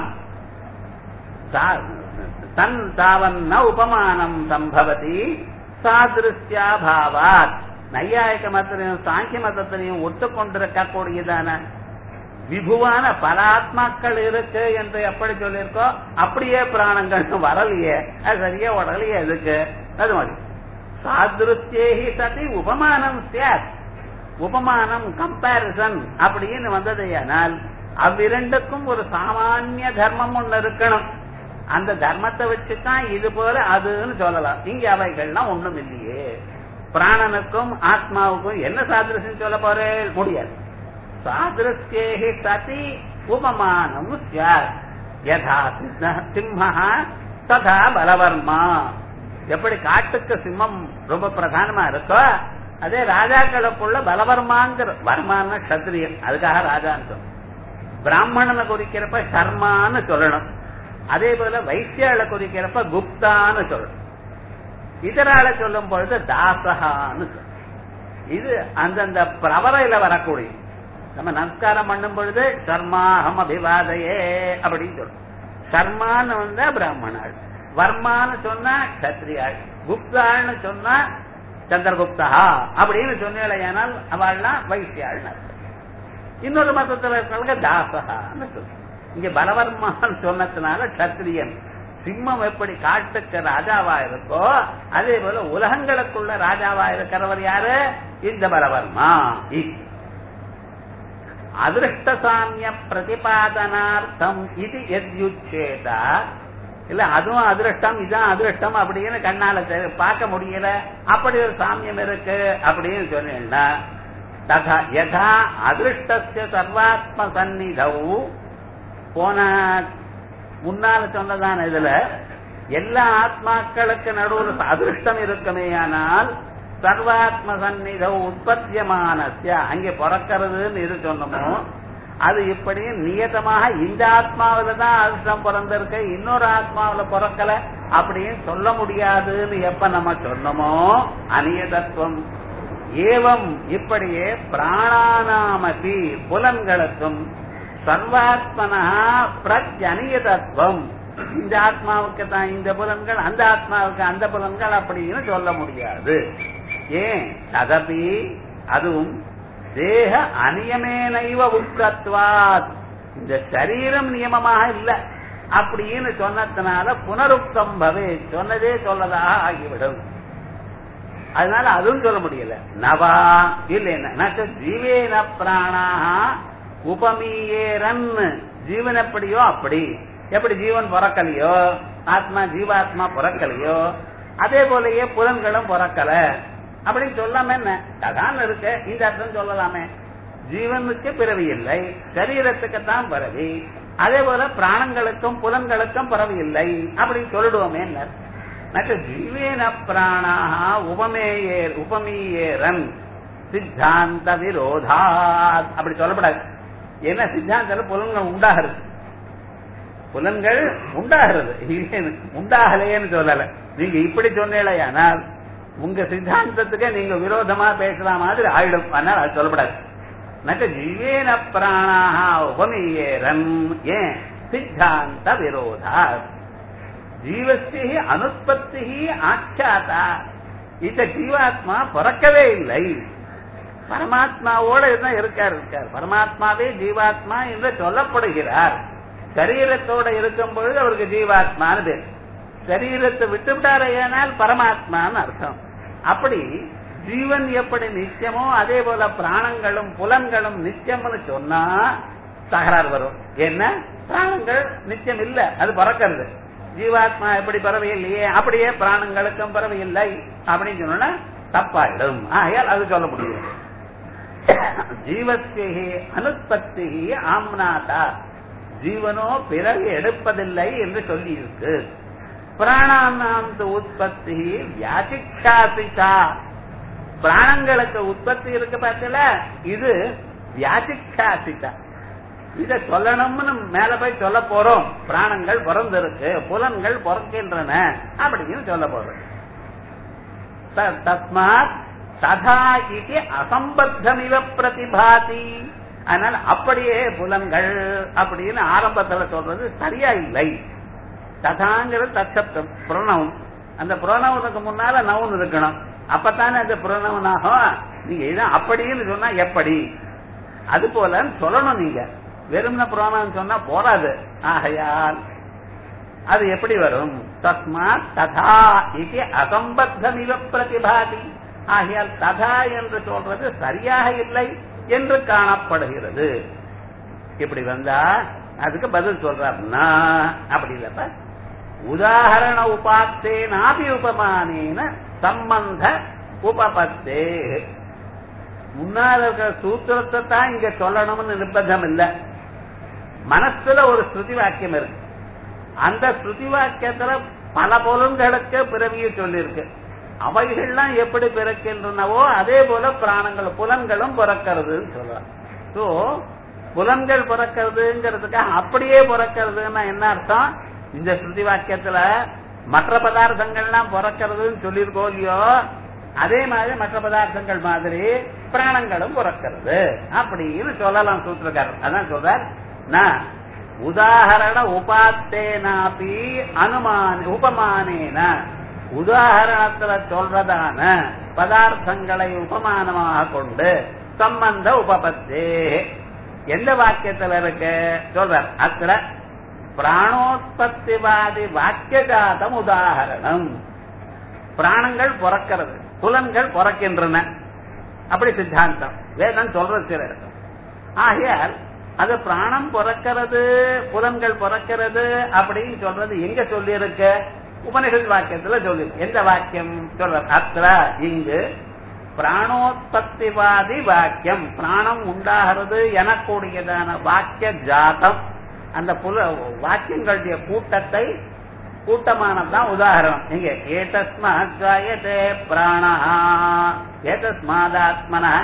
தன் தாவன்ன உபமானம் சம்பவதி சாதிருஷ்யாபாவாத் நையாயிக மதத்திலையும் சாங்கிய மதத்திலையும் ஒத்துக்கொண்டிருக்கக்கூடியதான விபுவான பல ஆத்மாக்கள் இருக்கு என்று எப்படி சொல்லியிருக்கோ அப்படியே பிராணங்கள் வரலையே அது சரியா உடலையே எதுக்கு அது மாதிரி சாதிருஷ்யேகி சதி உபமானம் சியாத் உபமானம் கம்பாரிசன் அப்படின்னு வந்ததையானால் அவ்விரண்டுக்கும் ஒரு சாமானிய தர்மம் ஒண்ணு இருக்கணும் அந்த தர்மத்தை வச்சுதான் இது போல அதுன்னு சொல்லலாம் இங்க அவைகள்லாம் ஒண்ணும் இல்லையே பிராணனுக்கும் ஆத்மாவுக்கும் என்ன சாதிருஷ்யம் சொல்ல போறே முடியாது சாதிருஷ்யேகி சதி உபமானம் யதா சிம்மஹா ததா பலவர்மா எப்படி காட்டுக்கு சிம்மம் ரொம்ப பிரதானமா இருக்கோ அதே ராஜாக்களுக்குள்ள பலவர்மாங்கிற வர்மான கத்திரியன் அதுக்காக ராஜான்னு சொல்லணும் பிராமணனை குறிக்கிறப்ப சர்மான்னு சொல்லணும் அதே போல வைசியாள குறிக்கிறப்ப குப்தான்னு சொல்லணும் இதரால சொல்லும் பொழுது தாசகான்னு சொல்லணும் இது அந்தந்த பிரவரையில வரக்கூடிய நம்ம நமஸ்காரம் பண்ணும் பொழுது சர்மாஹம் அபிவாதையே அப்படின்னு சொல்லணும் சர்மான்னு வந்தா பிராமணாள் வர்மான்னு சொன்னா கத்திரியாள் குப்தாள்னு சொன்னா சந்திரகுப்தா அப்படின்னு சொன்னேனால் அவள்லாம் வைசியாள் இன்னொரு மதத்துல இருக்கிறவங்க தாசகான்னு சொல்லுங்க இங்க பலவர்மான்னு சொன்னதுனால கத்திரியன் சிம்மம் எப்படி காட்டுக்கு ராஜாவா இருக்கோ அதே போல உலகங்களுக்குள்ள ராஜாவா இருக்கிறவர் யாரு இந்த பலவர்மா அதிருஷ்ட சாமிய பிரதிபாதனார்த்தம் இது எத்யுச்சேதா இல்ல அதுவும் அதிருஷ்டம் இதான் அதிருஷ்டம் அப்படின்னு கண்ணால பார்க்க முடியல அப்படி ஒரு சாமியம் இருக்கு அப்படின்னு சொன்னீங்கன்னா ததா யதா அதிருஷ்டஸ்ய சர்வாத்ம சந்நிதௌ போன முன்னால சொன்னதான இதுல எல்லா ஆத்மாக்களுக்கு நடுவில் அதிருஷ்டம் இருக்குமேயானால் சர்வாத்ம சந்நிதௌ உற்பத்தியமானஸ்ய அங்கே பிறக்கிறதுன்னு இது சொன்னமோ அது இப்படி நியதமாக இந்த ஆத்மாவில தான் அதிர்ஷ்டம் பிறந்திருக்கு இன்னொரு ஆத்மாவில பிறக்கல அப்படின்னு சொல்ல முடியாதுன்னு எப்ப நம்ம சொன்னோமோ அநியதத்துவம் ஏவம் இப்படியே பிராணானாமதி புலன்களுக்கும் சர்வாத்மனா பிரத்யனியதத்துவம் இந்த ஆத்மாவுக்கு தான் இந்த புலன்கள் அந்த ஆத்மாவுக்கு அந்த புலன்கள் அப்படின்னு சொல்ல முடியாது ஏன் ததபி அதுவும் தேக அநியமேனைவ உட்கத்வாத் இந்த சரீரம் நியமமாக இல்ல அப்படின்னு சொன்னதுனால புனருக்தம் பவே சொன்னதே சொல்லதாக ஆகிவிடும் அதனால அதுவும் சொல்ல முடியல நவா இல்லைன்னா ஜீவேன பிராணாக உபமீயேரன் ஜீவன் எப்படியோ அப்படி எப்படி ஜீவன் பிறக்கலையோ ஆத்மா ஜீவாத்மா பிறக்கலையோ அதே போலயே புலன்களும் பிறக்கல அப்படின்னு சொல்லாம என்ன அதான் இருக்கு இந்த அர்த்தம் சொல்லலாமே ஜீவனுக்கு பிறவி இல்லை சரீரத்துக்கு தான் பிறவி அதே போல பிராணங்களுக்கும் புலன்களுக்கும் பிறவி இல்லை அப்படின்னு சொல்லிடுவோமே என்ன ஜீவேன பிராணாக உபமேயே உபமீயேரன் சித்தாந்த விரோதாத் அப்படி சொல்லப்படாது என்ன சித்தாந்தத்துல புலன்கள் உண்டாகிறது புலன்கள் உண்டாகிறது உண்டாகலையேன்னு சொல்லல நீங்க இப்படி சொன்னீங்களேயானால் உங்க சித்தாந்தத்துக்கு நீங்க விரோதமா பேசுற மாதிரி ஆயிடும் அதனால அது சொல்லப்படாது நக ஜீவேன பிராணாக உபமீயேரன் ஏன் சித்தாந்த விரோதா ஜீவஸ்தி அனுற்பத்தி ஆச்சாதா இந்த ஜீவாத்மா பிறக்கவே இல்லை பரமாத்மாவோட தான் இருக்கார் இருக்கார் பரமாத்மாவே ஜீவாத்மா என்று சொல்லப்படுகிறார் சரீரத்தோட இருக்கும் பொழுது அவருக்கு ஜீவாத்மான்னு பேர் சரீரத்தை விட்டு விட்டாரையானால் பரமாத்மான்னு அர்த்தம் அப்படி ஜீவன் எப்படி நிச்சயமோ அதே போல பிராணங்களும் புலன்களும் நிச்சயம்னு சொன்னா தகராறு வரும் என்ன பிராணங்கள் நிச்சயம் இல்ல அது பறக்கிறது ஜீவாத்மா எப்படி பறவை இல்லையே அப்படியே பிராணங்களுக்கும் பறவை இல்லை அப்படின்னு சொன்னா தப்பாயிடும் ஆகையால் அது சொல்ல முடியும் ஜீவஸ்தி அனுற்பத்தி ஆம்னாதா ஜீவனோ பிறகு எடுப்பதில்லை என்று சொல்லி இருக்கு பிராணானாந்த உற்பத்தி வியாசிக்காசிச்சா பிராணங்களுக்கு உற்பத்தி இருக்கு பார்த்தல இது வியாசிக்காசிச்சா இத சொல்லணும்னு மேல போய் சொல்ல போறோம் பிராணங்கள் பிறந்திருக்கு புலன்கள் பிறக்கின்றன அப்படின்னு சொல்ல போறோம் தஸ்மாத் ததா இது அசம்பத்தமிவ பிரதிபாதி அதனால அப்படியே புலன்கள் அப்படின்னு ஆரம்பத்துல சொல்றது சரியா இல்லை ததாங்கிறது தற்சப்தம் புரணவம் அந்த புரணவனுக்கு முன்னால நவுன் இருக்கணும் அப்பத்தானே அந்த புரணவன் ஆகும் நீங்க இதான் அப்படின்னு சொன்னா எப்படி அது போல சொல்லணும் நீங்க வெறும்ன புராணம் சொன்னா போராது ஆகையால் அது எப்படி வரும் தஸ்மாத் ததா இது அசம்பத்தமிவ பிரதிபாதி ஆகையால் ததா என்று சொல்றது சரியாக இல்லை என்று காணப்படுகிறது இப்படி வந்தா அதுக்கு பதில் சொல்றாருன்னா அப்படி இல்லப்ப உதாகரண உபாத்தேனாபி உபமானேன சம்பந்த உபபத்தே முன்னால இருக்கிற சூத்திரத்தை தான் இங்க சொல்லணும்னு நிர்பந்தம் இல்ல மனசுல ஒரு ஸ்ருதி வாக்கியம் இருக்கு அந்த ஸ்ருதி வாக்கியத்துல பல பொருள்களுக்கு பிறவியை சொல்லியிருக்கு அவைகள்லாம் எப்படி பிறக்கின்றனவோ அதே போல பிராணங்கள் புலன்களும் பிறக்கிறதுன்னு சொல்லலாம் சோ புலன்கள் பிறக்கிறதுங்கிறதுக்காக அப்படியே பிறக்கிறதுன்னா என்ன அர்த்தம் இந்த ஸ்ருதி வாக்கியத்துல மற்ற பதார்த்தங்கள்லாம் பிறக்கிறதுன்னு சொல்லியிருக்கோம் இல்லையோ அதே மாதிரி மற்ற பதார்த்தங்கள் மாதிரி பிராணங்களும் பிறக்கிறது அப்படின்னு சொல்லலாம் சூத்திரக்காரர் அதான் சொல்றார் நான் உதாகரண உபாத்தேனாபி அனுமான உபமானேன உதாகரணத்துல சொல்றதான பதார்த்தங்களை உபமானமாக கொண்டு சம்பந்த உபபத்தே எந்த வாக்கியத்துல இருக்கு சொல்றார் அத்துல பிராணோத்பத்திவாதி வாக்கியஜாதம் உதாகரணம் பிராணங்கள் பிறக்கிறது புலன்கள் பிறக்கின்றன அப்படி சித்தாந்தம் வேதம் சொல்றது சில இடத்துல ஆகையால் அது பிராணம் பிறக்கிறது புலன்கள் பிறக்கிறது அப்படின்னு சொல்றது எங்க சொல்லி இருக்க உபனிஷத் வாக்கியத்துல சொல்லி எந்த வாக்கியம் சொல்ற அத்திர இங்கு பிராணோத்பத்திவாதி வாக்கியம் பிராணம் உண்டாகிறது எனக்கூடியதான வாக்கிய ஜாதம் அந்த புல வாக்கியங்களுடைய கூட்டத்தை கூட்டமானதுதான் உதாரணம் இங்க ஏதஸ்மாத் ஜாயதே பிராணா ஏதஸ்மாதாத்மன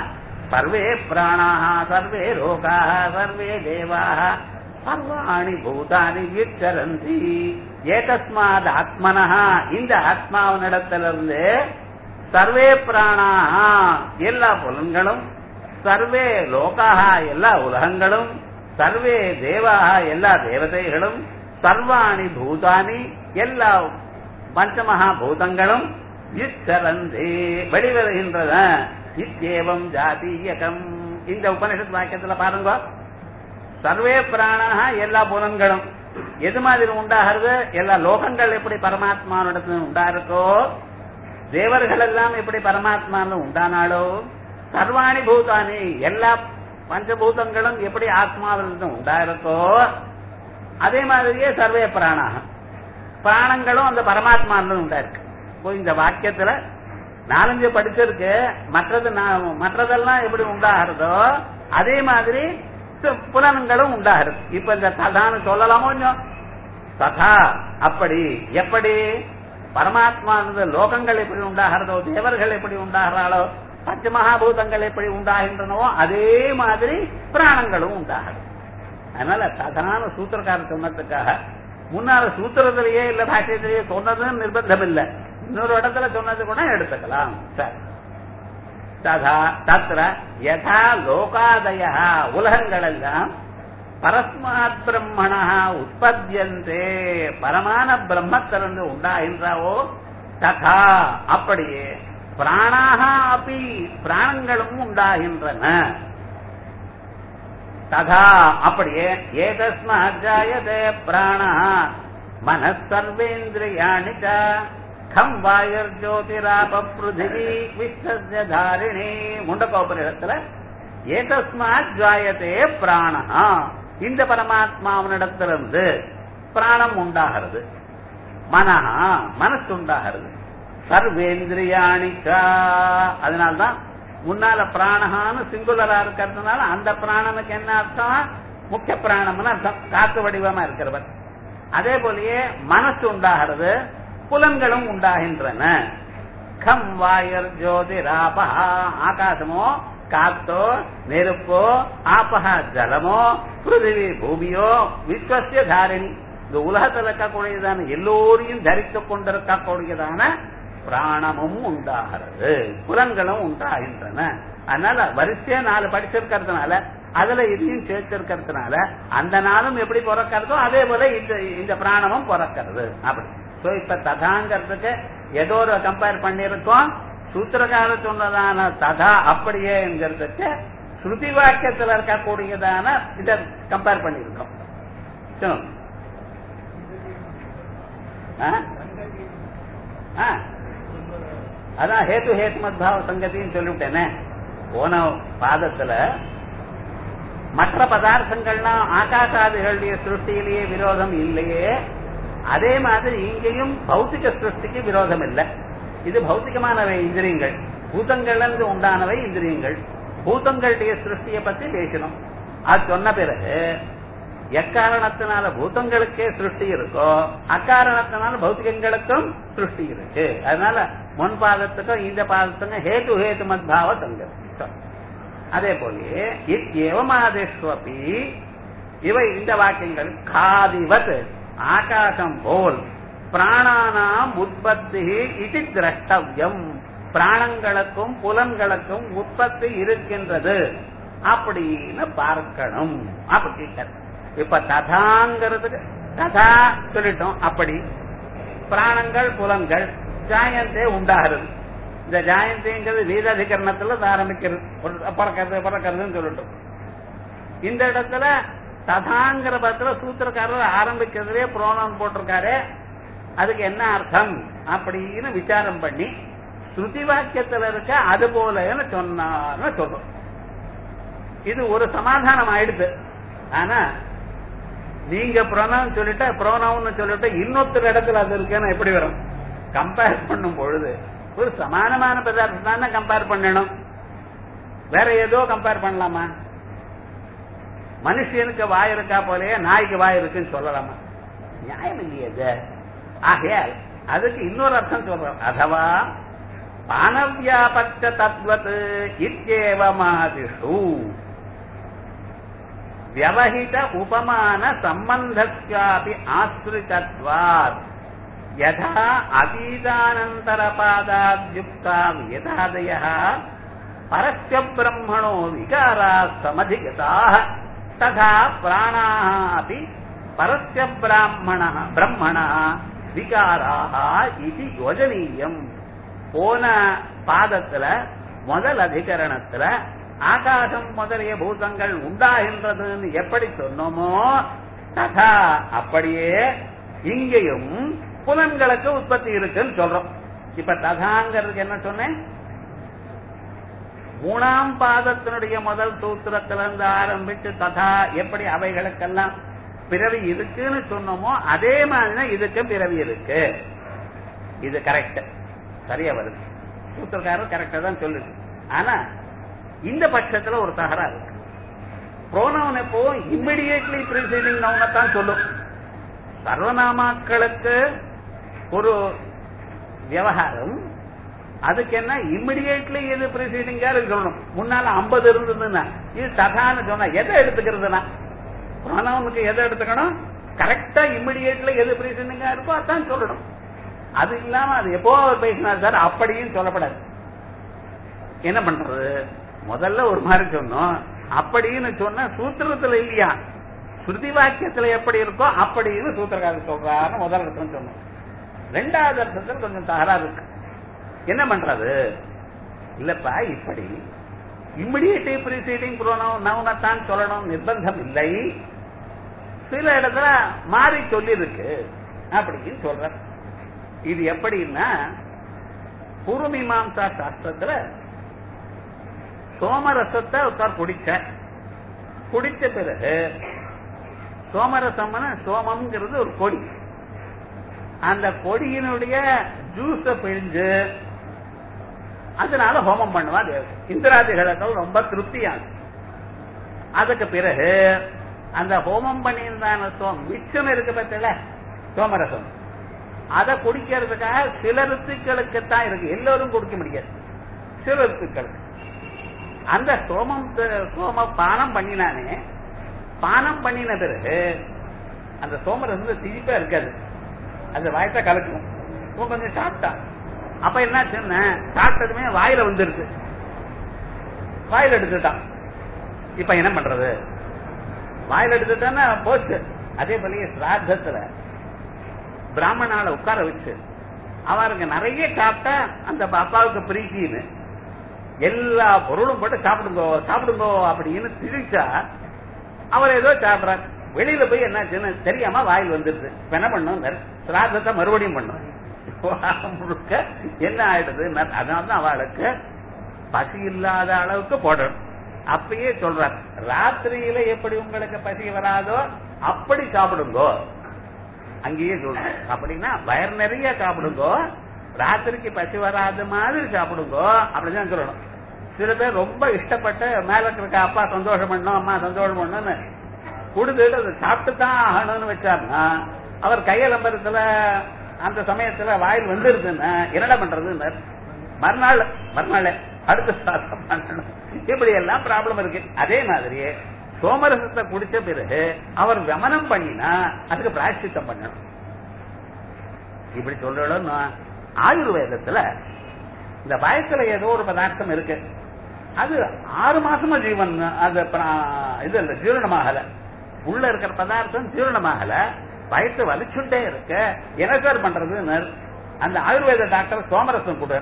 சர்வே பிராணாக சர்வே லோகாக சர்வே தேவாக சர்வாணி பூதானி விச்சரந்தி ஏதஸ்மாத் ஆத்மனஹ இந்த ஆத்மாவனிடத்திலிருந்து சர்வே பிராணாக எல்லா புலன்களும் சர்வே லோகாக எல்லா உலகங்களும் சர்வே தேவாக எல்லா தேவதைகளும் சர்வாணி பூதானி எல்லா பஞ்சமகா பூதங்களும் இச்சரந்தே வெளிவருகின்றன இத்தேவம் ஜாதீயகம் இந்த உபனிஷத் வாக்கியத்துல பாருங்க சர்வே பிராணாக எல்லா புலன்களும் எது மாதிரி உண்டாகிறது எல்லா லோகங்கள் எப்படி பரமாத்மானிடத்துல உண்டா இருக்கோ தேவர்கள் எல்லாம் எப்படி பரமாத்மான்னு உண்டானாலோ சர்வாணி பூதானி எல்லா பஞ்சபூதங்களும் எப்படி ஆத்மாவிலிருந்து உண்டா இருக்கோ அதே மாதிரியே சர்வே பிராணாக பிராணங்களும் அந்த பரமாத்மாவிலிருந்து உண்டா இருக்கு இப்போ இந்த வாக்கியத்துல நாலஞ்சு படிச்சிருக்கு மற்றது நான் மற்றதெல்லாம் எப்படி உண்டாகிறதோ அதே மாதிரி சு- புலன்களும் உண்டாகிறது இப்ப இந்த ததான்னு சொல்லலாமோ இன்னும் ததா அப்படி எப்படி பரமாத்மா லோகங்கள் எப்படி உண்டாகிறதோ தேவர்கள் எப்படி உண்டாகிறாளோ பஞ்சமகாபூதங்கள் எப்படி உண்டாகின்றனவோ அதே மாதிரி பிராணங்களும் உண்டாகிறது அதனால ததான சூத்திரக்காரர் சொன்னதுக்காக முன்னால சூத்திரத்திலேயே இல்ல பாஷ்யத்திலேயே சொன்னதுன்னு நிர்பந்தம் இல்ல இன்னொரு இடத்துல சொன்னது கூட எடுத்துக்கலாம் சரி ததா தத்ர யதா லோகாதய உலகங்கள் எல்லாம் பரஸ்மாத் பிரம்மணா உற்பத்தியந்தே பரமான பிரம்மத்திலிருந்து உண்டாகின்றாவோ ததா அப்படியே பிராணாக அப்படி பிராணங்களும் உண்டாகின்றன ததா அப்படியே ஏதஸ்மாத் ஜாயதே பிராண மனசர்வேந்திரியாணி ச கம் வாயுர் ஜோதிராப பிருதிவி விஸ்வஸ்ய தாரிணி முண்டகோபனிடத்துல ஏதஸ்மாத் ஜாயதே பிராண இந்த பரமாத்மாவனிடத்திலிருந்து பிராணம் உண்டாகிறது மனஹா மனசு உண்டாகிறது சர்வேந்திரியாணிக்கா அதனால்தான் முன்னால பிராணஹான்னு சிங்குலரா இருக்கிறதுனால அந்த பிராணனுக்கு என்ன அர்த்தம் முக்கிய பிராணம்னு அர்த்தம் காத்து வடிவமா இருக்கிறவர் அதே போலயே மனசு உண்டாகிறது புலன்களும் உண்டாகின்றன கம் வாயர் ஜோதி ராபஹா ஆகாசமோ காத்தோ நெருப்போ ஆபஹா ஜலமோ பிருதிவி பூமியோ விஸ்வசிய தாரிணி இந்த உலகத்தில் இருக்கக்கூடியதான எல்லோரையும் தரித்துக் கொண்டிருக்கக்கூடியதான பிராணமும் உண்டாகிறது புலன்களும் உண்டாகின்றன அதனால வரிசையா நாலு படிச்சிருக்கிறதுனால அதுல இதையும் சேர்த்திருக்கிறதுனால அந்த நாளும் எப்படி பிறக்கிறதோ அதே போல இந்த இந்த பிராணமும் பிறக்கிறது அப்படி சோ இப்ப ததாங்கிறதுக்கு ஏதோ ஒரு கம்பேர் பண்ணிருக்கோம் சூத்திரகார சொன்னதான ததா அப்படியேங்கிறதுக்கு ஸ்ருதி வாக்கியத்துல இருக்கக்கூடியதான இத கம்பேர் பண்ணிருக்கோம் சொல்லுங்க. ஆ? ஆ. அதான் ஹேத்து ஹேத்து மத்பாவ சங்கத்தின்னு சொல்லிவிட்டேனே போன பாதத்துல மற்ற பதார்த்தங்கள்லாம் ஆகாசாதிகளுடைய சிருஷ்டியிலேயே விரோதம் இல்லையே அதே மாதிரி இங்கேயும் பௌத்திக சிருஷ்டிக்கு விரோதம் இல்லை இது பௌத்திகமானவை இந்திரியங்கள் பூதங்கள்ல இருந்து உண்டானவை இந்திரியங்கள் பூதங்களுடைய சிருஷ்டியை பத்தி பேசணும் அது சொன்ன பிறகு எக்காரணத்தினால பூதங்களுக்கே சிருஷ்டி இருக்கோ அக்காரணத்தினால பௌத்திகங்களுக்கும் சிருஷ்டி இருக்கு அதனால முன் பாதத்துக்கும் இந்த பாதத்துக்கும் ஹேது ஹேது மத்பாவ சங்கம் அதே போலயே இவ்யேவமாதேஸ்வபி இவை இந்த வாக்கியங்கள் காதிவத் ஆகாசம் போல் பிராணானாம் உற்பத்தி இது திரஷ்டவியம் பிராணங்களுக்கும் புலன்களுக்கும் உற்பத்தி இருக்கின்றது அப்படின்னு பார்க்கணும் அப்படி இப்ப ததாங்கிறதுக்கு ததா சொல்லிட்டோம் அப்படி பிராணங்கள் புலன்கள் ஜாயந்தே உண்டாகிறது இந்த ஜாயந்திங்கிறது வீதாதிகரணத்துல ஆரம்பிக்கிறது ஒரு பறக்கிறது பறக்கிறதுன்னு சொல்லிட்டோம் இந்த இடத்துல ததாங்கிற பத்திர சூத்திரக்காரர் ஆரம்பிக்கிறதுலே புரோணம் போட்டிருக்காரு அதுக்கு என்ன அர்த்தம் அப்படின்னு விசாரம் பண்ணி ஸ்ருதி வாக்கியத்துல இருக்க அது போலன்னு சொன்னார்னு சொல்றோம் இது ஒரு சமாதானம் ஆயிடுது ஆனா நீங்க புரோணம் சொல்லிட்டு புரோணம்னு சொல்லிட்டு இன்னொருத்தர் இடத்துல அது இருக்குன்னு எப்படி வரும் கம்பேர் பண்ணும் பொழுது ஒரு சமானமான பதார்த்தம் தானே கம்பேர் பண்ணணும் வேற ஏதோ கம்பேர் பண்ணலாமா மனுஷனுக்கு வாய் இருக்கா போலயே நாய்க்கு வாய் இருக்குன்னு சொல்லலாமா நியாயம் இல்லையே இது ஆகையால் அதுக்கு இன்னொரு அர்த்தம் சொல்றோம் அதவா பானவியாபச்ச தத்வத் இத்யேவமாதிஷு व्यवहित उपमान सम्बन्धस्यापि आश्रितत्वात् यथा अतीतानन्तरपादाद्युक्ता वेदादयः परस्य ब्रह्मणो विकाराः समधिगताः तथा प्राणाः अपि परस्य ब्राह्मणः ब्रह्मणः விகாராக இது யோஜனீயம் போன பாதத்துல முதல் அதிகரணத்துல ஆகாசம் முதலிய பூதங்கள் உண்டாகின்றதுன்னு எப்படி சொன்னோமோ ததா அப்படியே இங்கேயும் புலன்களுக்கு உற்பத்தி இருக்குன்னு சொல்றோம் இப்ப ததாங்கிறதுக்கு என்ன சொன்னேன் மூணாம் பாதத்தினுடைய முதல் சூத்திரத்திலிருந்து ஆரம்பிச்சு ததா எப்படி அவைகளுக்கெல்லாம் பிறவி இருக்குன்னு சொன்னோமோ அதே மாதிரி இதுக்கு பிறவி இருக்கு இது கரெக்ட் சரியா வருது சூத்திரக்காரர் கரெக்டா தான் சொல்லுது ஆனா இந்த பட்சத்துல ஒரு தகராறு இருக்கு ப்ரோனவுன் எப்போ இம்மிடியேட்லி ப்ரீசீடிங் நவுனை தான் சொல்லும் சர்வநாமாக்களுக்கு ஒரு விவகாரம் அதுக்கு என்ன இம்மிடியேட்லி எது ப்ரீசீடிங்கா சொல்லணும் முன்னால ஐம்பது இருந்ததுன்னா இது தகான்னு சொன்னா எதை எடுத்துக்கிறதுனா ப்ரோனவுனுக்கு எதை எடுத்துக்கணும் கரெக்டா இம்மிடியேட்ல எது ப்ரீசீடிங்கா இருக்கோ அதான் சொல்லணும் அது இல்லாம அது எப்போ அவர் பேசினார் சார் அப்படியும் சொல்லப்படாது என்ன பண்றது முதல்ல ஒரு மாதிரி சொன்னோம் அப்படின்னு சொன்ன சூத்திரத்துல இல்லையா ஸ்ருதி வாக்கியத்துல எப்படி இருக்கோ அப்படின்னு சூத்திரக்காரர் சொல்றாருன்னு முதல் அர்த்தம் சொன்னோம் ரெண்டாவது அர்த்தத்தில் கொஞ்சம் தகராறு இருக்கு என்ன பண்றது இல்லப்பா இப்படி இம்மிடியேட்டிவ் ப்ரீசீடிங் நவுனத்தான் சொல்லணும் நிர்பந்தம் இல்லை சில இடத்துல மாறி சொல்லி இருக்கு அப்படின்னு சொல்ற இது எப்படின்னா பூர்வமீமாம்சா சாஸ்திரத்துல சோமரசத்தை ஒருத்தர் குடிச்ச குடிச்ச பிறகு சோமரசம்னு சோமம்ங்கிறது ஒரு கொடி அந்த கொடியினுடைய ஜூஸ பிழிஞ்சு அதனால ஹோமம் பண்ணுவா தேவதை இந்திராதிகளுக்கு ரொம்ப திருப்தியானது அதுக்கு பிறகு அந்த ஹோமம் பண்ணியிருந்தான சோம் மிச்சம் இருக்கு பத்தில சோமரசம் அதை குடிக்கிறதுக்காக சில ரித்துக்களுக்கு தான் இருக்கு எல்லோரும் குடிக்க முடியாது சில ரித்துக்களுக்கு அந்த சோமம் சோம பானம் பண்ணினானே பானம் பண்ணின பிறகு அந்த சோமரசம் திரிப்பா இருக்காது அந்த வாயத்தை கலக்கும் இவன் கொஞ்சம் சாப்பிட்டான் அப்ப என்ன சொன்ன சாப்பிட்டதுமே வாயில வந்துருச்சு வாயில எடுத்துட்டான் இப்ப என்ன பண்றது வாயில எடுத்துட்டான்னா போச்சு அதே போலயே சிராத்தத்துல பிராமணால உட்கார வச்சு அவருக்கு நிறைய சாப்பிட்டா அந்த அப்பாவுக்கு பிரீத்தின்னு எல்லா பொருளும் போட்டு சாப்பிடுங்கோ சாப்பிடுங்கோ அப்படின்னு திரிச்சா அவர் ஏதோ சாப்பிடுறார் வெளியில போய் என்ன தெரியாம வாயில் வந்துருது இப்ப என்ன பண்ணும் சிராதத்தை மறுபடியும் பண்ணும் முழுக்க என்ன ஆயிடுது அதனால்தான் அவளுக்கு பசி இல்லாத அளவுக்கு போடணும் அப்பயே சொல்றார் ராத்திரியில எப்படி உங்களுக்கு பசி வராதோ அப்படி சாப்பிடுங்கோ அங்கேயே சொல்றோம் அப்படின்னா வயர் நிறைய சாப்பிடுங்கோ ராத்திரிக்கு பசி வராத மாதிரி சாப்பிடுங்கோ அப்படிதான் சொல்லணும் சில பேர் ரொம்ப இஷ்டப்பட்டு மேல இருக்க அப்பா சந்தோஷம் பண்ணும் அம்மா சந்தோஷம் பண்ணணும்னு கொடுத்துட்டு அதை சாப்பிட்டு தான் ஆகணும்னு வச்சாருன்னா அவர் கையலம்பரத்துல அந்த சமயத்துல வாயில் வந்துருதுன்னா என்னடா பண்றது மறுநாள் மறுநாள் அடுத்த சாதம் பண்ணணும் இப்படி எல்லாம் ப்ராப்ளம் இருக்கு அதே மாதிரியே சோமரசத்தை குடிச்ச பிறகு அவர் கமனம் பண்ணினா அதுக்கு பிராயசித்தம் பண்ணணும் இப்படி சொல்றோம் ஆயுர்வேதத்துல இந்த வயசுல ஏதோ ஒரு பதார்த்தம் இருக்கு அது ஆறு மாசமா ஜீவன் அது இது இல்ல ஜீரணமாகல உள்ள இருக்கிற பதார்த்தம் ஜீரணமாகல வயசு வலிச்சுட்டே இருக்க என்ன சார் பண்றது அந்த ஆயுர்வேத டாக்டர் சோமரசம் கூட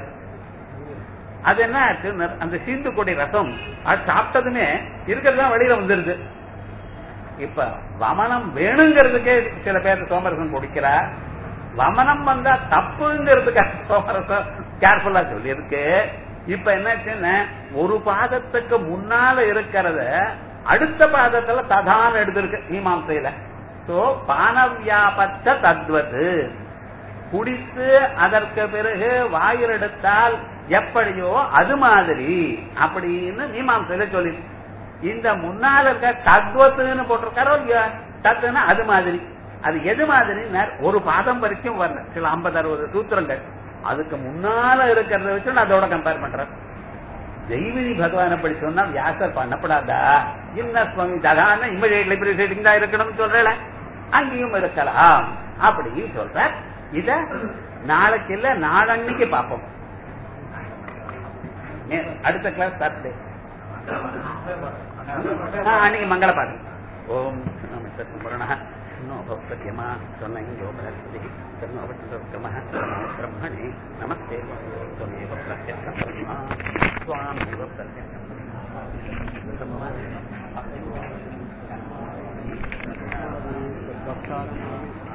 அது என்ன ஆச்சு அந்த சீந்து கொடி ரசம் அது சாப்பிட்டதுமே இருக்கிறதுதான் வெளியில வந்துருது இப்ப வமனம் வேணுங்கிறதுக்கே சில பேர் சோமரசம் குடிக்கிறா வமனம் வந்தா தப்புங்கிறதுக்காக சோமரசம் கேர்ஃபுல்லா சொல்லி இருக்கு இப்ப என்னாச்சுன்னு ஒரு பாதத்துக்கு முன்னால இருக்கிறத அடுத்த பாதத்துல ததான் எடுத்திருக்கு மீமாசையில சோ பானவியாபத்த தத்வது குடித்து அதற்கு பிறகு வாயில் எடுத்தால் எப்படியோ அது மாதிரி அப்படின்னு மீமாசையில சொல்லி இந்த முன்னால் இருக்க தத்வத்துன்னு போட்டிருக்காரோ இல்லையா தத்துனா அது மாதிரி அது எது மாதிரி ஒரு பாதம் வரைக்கும் வரல சில ஐம்பது அறுபது சூத்திரங்கள் அதுக்கு முன்னால இருக்கிறத வச்சு நான் அதோட கம்பேர் பண்றேன் தெய்வனி பகவான் அப்படி சொன்னா வியாசர் பண்ணப்படாதா என்ன சுவாமி தகான இமிடியேட்லி ப்ரிசைடிங் தான் இருக்கணும்னு சொல்றேன் அங்கேயும் இருக்கலாம் அப்படின்னு சொல்ற இத நாளைக்கு இல்ல நாளன்னைக்கு பார்ப்போம் நே- அடுத்த கிளாஸ் சாட்டர்டே அன்னைக்கு மங்கள பாட்டு ஓம் நமஸ்தரண नो भवत्यमा त्वनयो बृहस्पतिः तन्नो वटुक्रमः नमो ब्रह्मणे नमस्ते त्वमेव प्रत्यक्षं ब्रह्मा त्वामेव प्रत्यक्षं ब्रह्मा